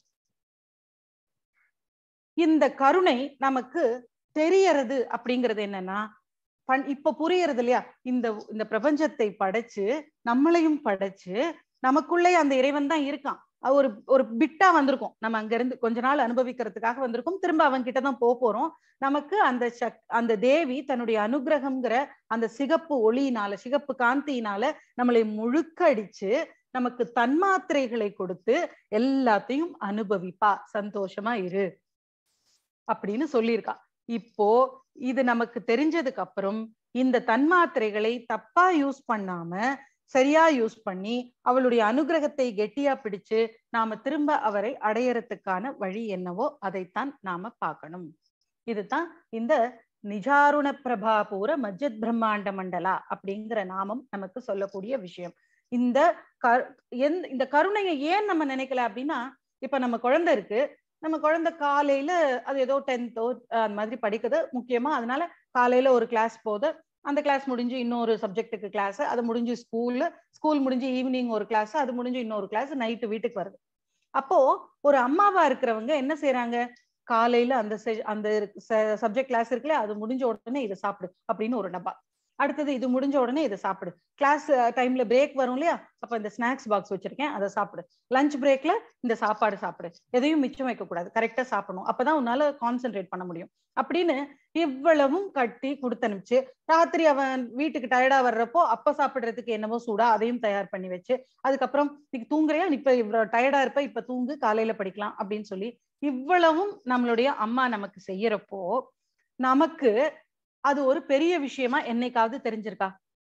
இந்த கருணை நமக்கு தெரியறது அப்படிங்கிறது என்னன்னா பண் இப்ப புரியறது இல்லையா இந்த இந்த பிரபஞ்சத்தை படைச்சு நம்மளையும் படைச்சு நமக்குள்ளே அந்த இறைவன் தான் இருக்கான் அது ஒரு ஒரு பிட்டா வந்திருக்கும் நம்ம அங்க இருந்து கொஞ்ச நாள் அனுபவிக்கிறதுக்காக வந்திருக்கோம் திரும்ப அவன் கிட்ட தான் போக போறோம் நமக்கு அந்த சக் அந்த தேவி தன்னுடைய அனுகிரகம்ங்கிற அந்த சிகப்பு ஒளியினால சிகப்பு காந்தியினால நம்மளை முழுக்கடிச்சு நமக்கு தன்மாத்திரைகளை கொடுத்து எல்லாத்தையும் அனுபவிப்பா சந்தோஷமா இரு அப்படின்னு சொல்லியிருக்கா இப்போ இது நமக்கு தெரிஞ்சதுக்கு அப்புறம் இந்த தன்மாத்திரைகளை தப்பா யூஸ் பண்ணாம சரியா யூஸ் பண்ணி அவளுடைய அனுகிரகத்தை கெட்டியா பிடிச்சு நாம திரும்ப அவரை அடையறதுக்கான வழி என்னவோ அதைத்தான் நாம பார்க்கணும் இதுதான் இந்த நிஜாருண பிரபாபூர மஜ்ஜத் பிரம்மாண்ட மண்டலா அப்படிங்கிற நாமம் நமக்கு சொல்லக்கூடிய விஷயம் இந்த க எந்த இந்த கருணையை ஏன் நம்ம நினைக்கல அப்படின்னா இப்ப நம்ம குழந்தை இருக்கு நம்ம குழந்தை காலையில அது ஏதோ டென்த்தோ அந்த மாதிரி படிக்குது முக்கியமா அதனால காலையில ஒரு கிளாஸ் போகுது அந்த கிளாஸ் முடிஞ்சு இன்னொரு சப்ஜெக்ட்டுக்கு கிளாஸ் அது முடிஞ்சு ஸ்கூல்ல ஸ்கூல் முடிஞ்சு ஈவினிங் ஒரு கிளாஸ் அது முடிஞ்சு இன்னொரு கிளாஸ் நைட்டு வீட்டுக்கு வருது அப்போ ஒரு அம்மாவா இருக்கிறவங்க என்ன செய்யறாங்க காலையில அந்த அந்த சப்ஜெக்ட் கிளாஸ் இருக்குல்ல அது முடிஞ்ச உடனே இதை சாப்பிடு அப்படின்னு ஒரு டப்பா அடுத்தது இது முடிஞ்ச உடனே இதை சாப்பிடு கிளாஸ் டைம்ல பிரேக் வரும் இல்லையா அப்ப இந்த ஸ்நாக்ஸ் பாக்ஸ் வச்சிருக்கேன் அதை சாப்பிடு லஞ்ச் பிரேக்ல இந்த சாப்பாடு சாப்பிடு எதையும் மிச்சம் வைக்க கூடாது கரெக்டா சாப்பிடணும் அப்பதான் உன்னால கான்சென்ட்ரேட் பண்ண முடியும் அப்படின்னு இவ்வளவும் கட்டி கொடுத்தனுப்பிச்சு ராத்திரி அவன் வீட்டுக்கு டயர்டா வர்றப்போ அப்ப சாப்பிடுறதுக்கு என்னவோ சூடா அதையும் தயார் பண்ணி வச்சு அதுக்கப்புறம் நீ தூங்குறியா இப்ப இவ்வளவு டயர்டா இருப்ப இப்ப தூங்கு காலையில படிக்கலாம் அப்படின்னு சொல்லி இவ்வளவும் நம்மளுடைய அம்மா நமக்கு செய்யறப்போ நமக்கு அது ஒரு பெரிய விஷயமா என்னைக்காவது தெரிஞ்சிருக்கா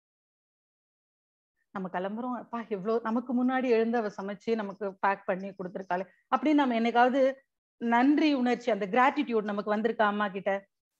நம்ம கிளம்புறோம் அப்பா எவ்வளவு நமக்கு முன்னாடி எழுந்து அவ சமைச்சு நமக்கு பேக் பண்ணி கொடுத்துருக்காளே அப்படின்னு நம்ம என்னைக்காவது நன்றி உணர்ச்சி அந்த கிராட்டிடியூட் நமக்கு வந்திருக்கா அம்மா கிட்ட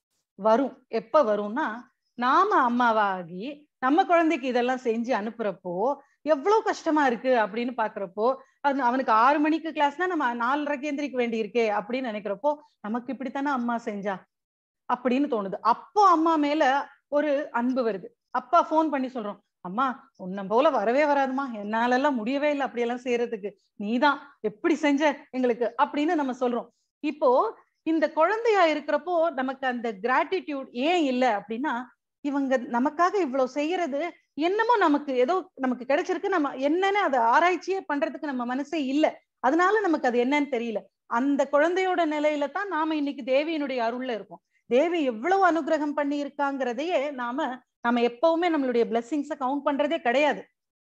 வரும் எப்ப வரும்னா நாம அம்மாவாகி நம்ம குழந்தைக்கு இதெல்லாம் செஞ்சு அனுப்புறப்போ எவ்வளவு கஷ்டமா இருக்கு அப்படின்னு பாக்குறப்போ அது அவனுக்கு ஆறு மணிக்கு கிளாஸ்னா நம்ம நாலரைக்கு எந்திரிக்க வேண்டி இருக்கே அப்படின்னு நினைக்கிறப்போ நமக்கு இப்படித்தானே அம்மா செஞ்சா அப்படின்னு தோணுது அப்போ அம்மா மேல ஒரு அன்பு வருது அப்பா போன் பண்ணி சொல்றோம் அம்மா உன்ன போல வரவே வராதுமா என்னால எல்லாம் முடியவே இல்லை அப்படியெல்லாம் செய்யறதுக்கு நீதான் எப்படி செஞ்ச எங்களுக்கு அப்படின்னு நம்ம சொல்றோம் இப்போ இந்த குழந்தையா இருக்கிறப்போ நமக்கு அந்த கிராட்டிடியூட் ஏன் இல்லை அப்படின்னா இவங்க நமக்காக இவ்வளவு செய்யறது என்னமோ நமக்கு ஏதோ நமக்கு கிடைச்சிருக்கு நம்ம என்னன்னு அதை ஆராய்ச்சியே பண்றதுக்கு நம்ம மனசே இல்லை அதனால நமக்கு அது என்னன்னு தெரியல அந்த குழந்தையோட நிலையில தான் நாம இன்னைக்கு தேவியினுடைய அருள்ல இருக்கோம் தேவி எவ்வளவு அனுகிரகம் பண்ணி இருக்காங்கிறதையே நாம நம்ம எப்பவுமே நம்மளுடைய பிளெஸ்ஸிங்ஸ கவுண்ட் பண்றதே கிடையாது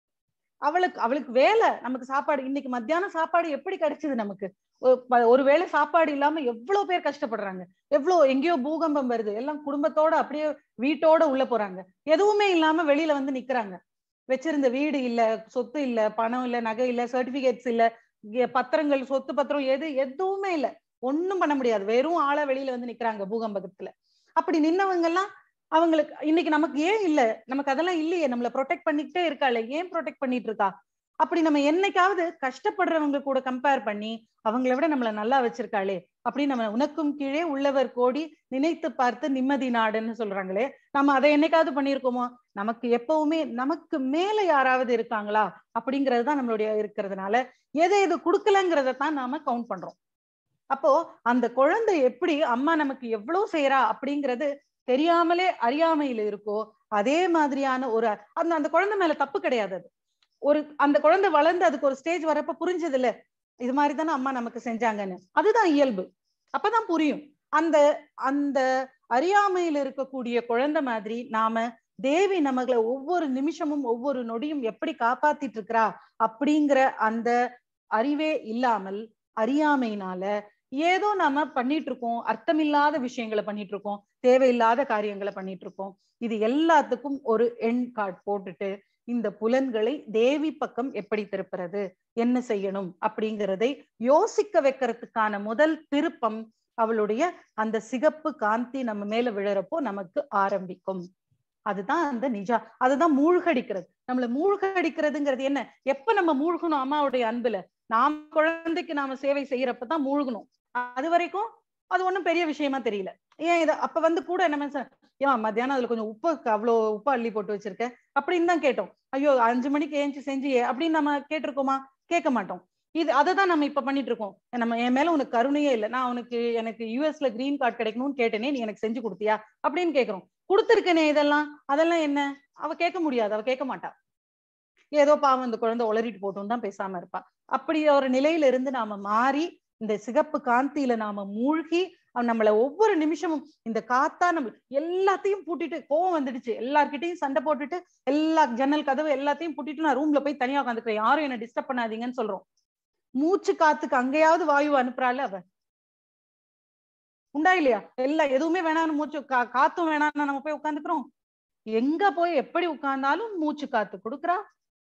அவளுக்கு அவளுக்கு வேலை நமக்கு சாப்பாடு இன்னைக்கு மத்தியானம் சாப்பாடு எப்படி கிடைச்சது நமக்கு ஒரு வேளை சாப்பாடு இல்லாம எவ்வளவு பேர் கஷ்டப்படுறாங்க எவ்வளவு எங்கேயோ பூகம்பம் வருது எல்லாம் குடும்பத்தோட அப்படியே வீட்டோட உள்ள போறாங்க எதுவுமே இல்லாம வெளியில வந்து நிக்கிறாங்க வச்சிருந்த வீடு இல்ல சொத்து இல்ல பணம் இல்ல நகை இல்ல சர்டிபிகேட்ஸ் இல்ல பத்திரங்கள் சொத்து பத்திரம் எது எதுவுமே இல்ல ஒண்ணும் பண்ண முடியாது வெறும் ஆளா வெளியில வந்து நிக்கிறாங்க பூகம்பத்துல அப்படி நின்னவங்க எல்லாம் அவங்களுக்கு இன்னைக்கு நமக்கு ஏன் இல்ல நமக்கு அதெல்லாம் இல்லையே நம்மள ப்ரொடெக்ட் பண்ணிக்கிட்டே இருக்காளே ஏன் ப்ரொடெக்ட் பண்ணிட்டு இருக்கா அப்படி நம்ம என்னைக்காவது கஷ்டப்படுறவங்க கூட கம்பேர் பண்ணி அவங்கள விட நம்மள நல்லா வச்சிருக்காளே அப்படின்னு நம்ம உனக்கும் கீழே உள்ளவர் கோடி நினைத்து பார்த்து நிம்மதி நாடுன்னு சொல்றாங்களே நம்ம அதை என்னைக்காவது பண்ணியிருக்கோமோ நமக்கு எப்பவுமே நமக்கு மேல யாராவது இருக்காங்களா அப்படிங்கிறது தான் நம்மளுடைய இருக்கிறதுனால எதை எது கொடுக்கலங்கிறத தான் நாம கவுண்ட் பண்றோம் அப்போ அந்த குழந்தை எப்படி அம்மா நமக்கு எவ்வளவு செய்யறா அப்படிங்கிறது தெரியாமலே அறியாமையில இருக்கோ அதே மாதிரியான ஒரு அந்த அந்த குழந்தை மேல தப்பு கிடையாது அது ஒரு அந்த குழந்தை வளர்ந்து அதுக்கு ஒரு ஸ்டேஜ் வரப்ப புரிஞ்சது இல்ல இது மாதிரி தானே அம்மா நமக்கு செஞ்சாங்கன்னு அதுதான் இயல்பு அப்பதான் புரியும் அந்த அந்த அறியாமையில இருக்கக்கூடிய குழந்தை மாதிரி நாம தேவி நமகளை ஒவ்வொரு நிமிஷமும் ஒவ்வொரு நொடியும் எப்படி காப்பாத்திட்டு இருக்கிறா அப்படிங்கிற அந்த அறிவே இல்லாமல் அறியாமையினால ஏதோ நாம பண்ணிட்டு இருக்கோம் அர்த்தமில்லாத விஷயங்களை பண்ணிட்டு இருக்கோம் தேவையில்லாத காரியங்களை பண்ணிட்டு இருக்கோம் இது எல்லாத்துக்கும் ஒரு எண் கார்டு போட்டுட்டு இந்த புலன்களை தேவி பக்கம் எப்படி திருப்புறது என்ன செய்யணும் அப்படிங்கிறதை யோசிக்க வைக்கிறதுக்கான முதல் திருப்பம் அவளுடைய அந்த சிகப்பு காந்தி நம்ம மேல விழறப்போ நமக்கு ஆரம்பிக்கும் அதுதான் அந்த நிஜா அதுதான் மூழ்கடிக்கிறது நம்மள மூழ்கடிக்கிறதுங்கிறது என்ன எப்ப நம்ம மூழ்கணும் அம்மாவுடைய அன்புல நாம் குழந்தைக்கு நாம சேவை செய்யறப்பதான் மூழ்கணும் அது வரைக்கும் அது ஒண்ணும் பெரிய விஷயமா தெரியல ஏன் இத அப்ப வந்து கூட என்ன ஏன் மத்தியானம் அதுல கொஞ்சம் உப்பு அவ்வளோ உப்பு அள்ளி போட்டு வச்சிருக்க அப்படின்னு தான் கேட்டோம் ஐயோ அஞ்சு மணிக்கு ஏஞ்சி செஞ்சியே அப்படின்னு நம்ம கேட்டிருக்கோமா கேட்க மாட்டோம் இது அதை தான் நம்ம இப்ப பண்ணிட்டு இருக்கோம் நம்ம என் மேல உனக்கு கருணையே இல்லை நான் உனக்கு எனக்கு யூஎஸ்ல கிரீன் கார்டு கிடைக்கணும்னு கேட்டேனே நீ எனக்கு செஞ்சு கொடுத்தியா அப்படின்னு கேக்குறோம் கொடுத்துருக்கனே இதெல்லாம் அதெல்லாம் என்ன அவ கேட்க முடியாது அவ கேட்க மாட்டா ஏதோ பாவம் இந்த குழந்தை உளறிட்டு போட்டும் தான் பேசாம இருப்பா அப்படி ஒரு நிலையில இருந்து நாம மாறி இந்த சிகப்பு காந்தியில நாம மூழ்கி நம்மள ஒவ்வொரு நிமிஷமும் இந்த காத்தா நம்ம எல்லாத்தையும் பூட்டிட்டு கோவம் வந்துடுச்சு எல்லார்கிட்டையும் சண்டை போட்டுட்டு எல்லா ஜன்னல் கதவு எல்லாத்தையும் பூட்டிட்டு நான் ரூம்ல போய் தனியா உட்காந்துக்கிறேன் யாரும் என்ன டிஸ்டர்ப் பண்ணாதீங்கன்னு சொல்றோம் மூச்சு காத்துக்கு அங்கேயாவது வாயு அனுப்புறாள் அவ உண்டா இல்லையா எல்லாம் எதுவுமே வேணாம்னு மூச்சு கா காத்தும் வேணாம்னு நம்ம போய் உட்காந்துக்கிறோம் எங்க போய் எப்படி உட்கார்ந்தாலும் மூச்சு காத்து கொடுக்குறா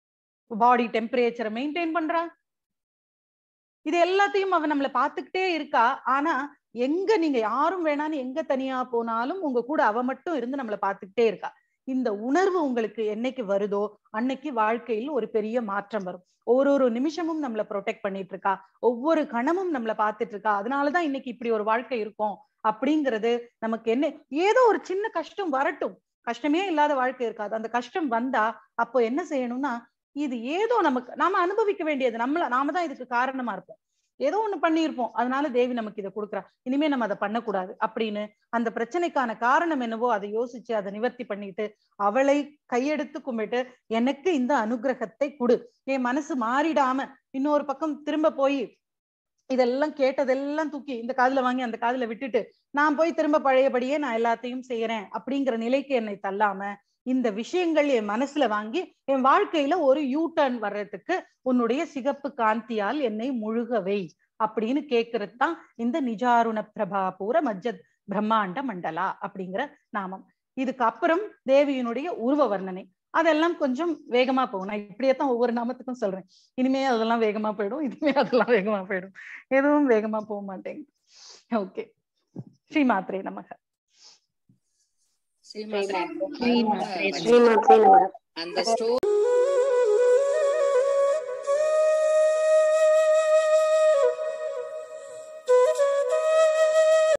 பாடி டெம்பரேச்சரை மெயின்டைன் பண்றா இது எல்லாத்தையும் அவ நம்மள பாத்துக்கிட்டே இருக்கா ஆனா எங்க நீங்க யாரும் வேணான்னு எங்க தனியா போனாலும் உங்க கூட அவ மட்டும் இருந்து நம்மள பாத்துக்கிட்டே இருக்கா இந்த உணர்வு உங்களுக்கு என்னைக்கு வருதோ அன்னைக்கு வாழ்க்கையில் ஒரு பெரிய மாற்றம் வரும் ஒரு ஒரு நிமிஷமும் நம்மள ப்ரொடெக்ட் பண்ணிட்டு இருக்கா ஒவ்வொரு கணமும் நம்மள பாத்துட்டு இருக்கா அதனாலதான் இன்னைக்கு இப்படி ஒரு வாழ்க்கை இருக்கும் அப்படிங்கிறது நமக்கு என்ன ஏதோ ஒரு சின்ன கஷ்டம் வரட்டும் கஷ்டமே இல்லாத வாழ்க்கை இருக்காது அந்த கஷ்டம் வந்தா அப்போ என்ன செய்யணும்னா இது ஏதோ நமக்கு நாம அனுபவிக்க வேண்டியது நம்மள நாம தான் இதுக்கு காரணமா இருப்போம் ஏதோ ஒண்ணு பண்ணியிருப்போம் அதனால தேவி நமக்கு இதை கொடுக்குறா இனிமே நம்ம அதை பண்ணக்கூடாது அப்படின்னு அந்த பிரச்சனைக்கான காரணம் என்னவோ அதை யோசிச்சு அதை நிவர்த்தி பண்ணிட்டு அவளை கையெடுத்து கும்பிட்டு எனக்கு இந்த அனுகிரகத்தை கொடு என் மனசு மாறிடாம இன்னொரு பக்கம் திரும்ப போய் இதெல்லாம் கேட்டதெல்லாம் தூக்கி இந்த காதுல வாங்கி அந்த காதுல விட்டுட்டு நான் போய் திரும்ப பழையபடியே நான் எல்லாத்தையும் செய்யறேன் அப்படிங்கிற நிலைக்கு என்னை தள்ளாம இந்த விஷயங்கள் என் மனசுல வாங்கி என் வாழ்க்கையில ஒரு யூ டர்ன் வர்றதுக்கு உன்னுடைய சிகப்பு காந்தியால் என்னை முழுகவை அப்படின்னு கேட்கறது தான் இந்த நிஜாருண பிரபாபூர மஜ்ஜத் பிரம்மாண்ட மண்டலா அப்படிங்கிற நாமம் இதுக்கு அப்புறம் தேவியினுடைய உருவ வர்ணனை அதெல்லாம் கொஞ்சம் வேகமா போகும் நான் இப்படியே தான் ஒவ்வொரு நாமத்துக்கும் சொல்றேன் இனிமே அதெல்லாம் வேகமா போயிடும் இனிமே அதெல்லாம் வேகமா போயிடும் எதுவும் வேகமா போக மாட்டேங்குது ஓகே ஸ்ரீமாத்ரே நமக ஸ்ரீமாத்ரே ஸ்ரீமாத்ரே அந்த ஸ்ரீமாத்ரே நமக அந்த ஸ்டோரி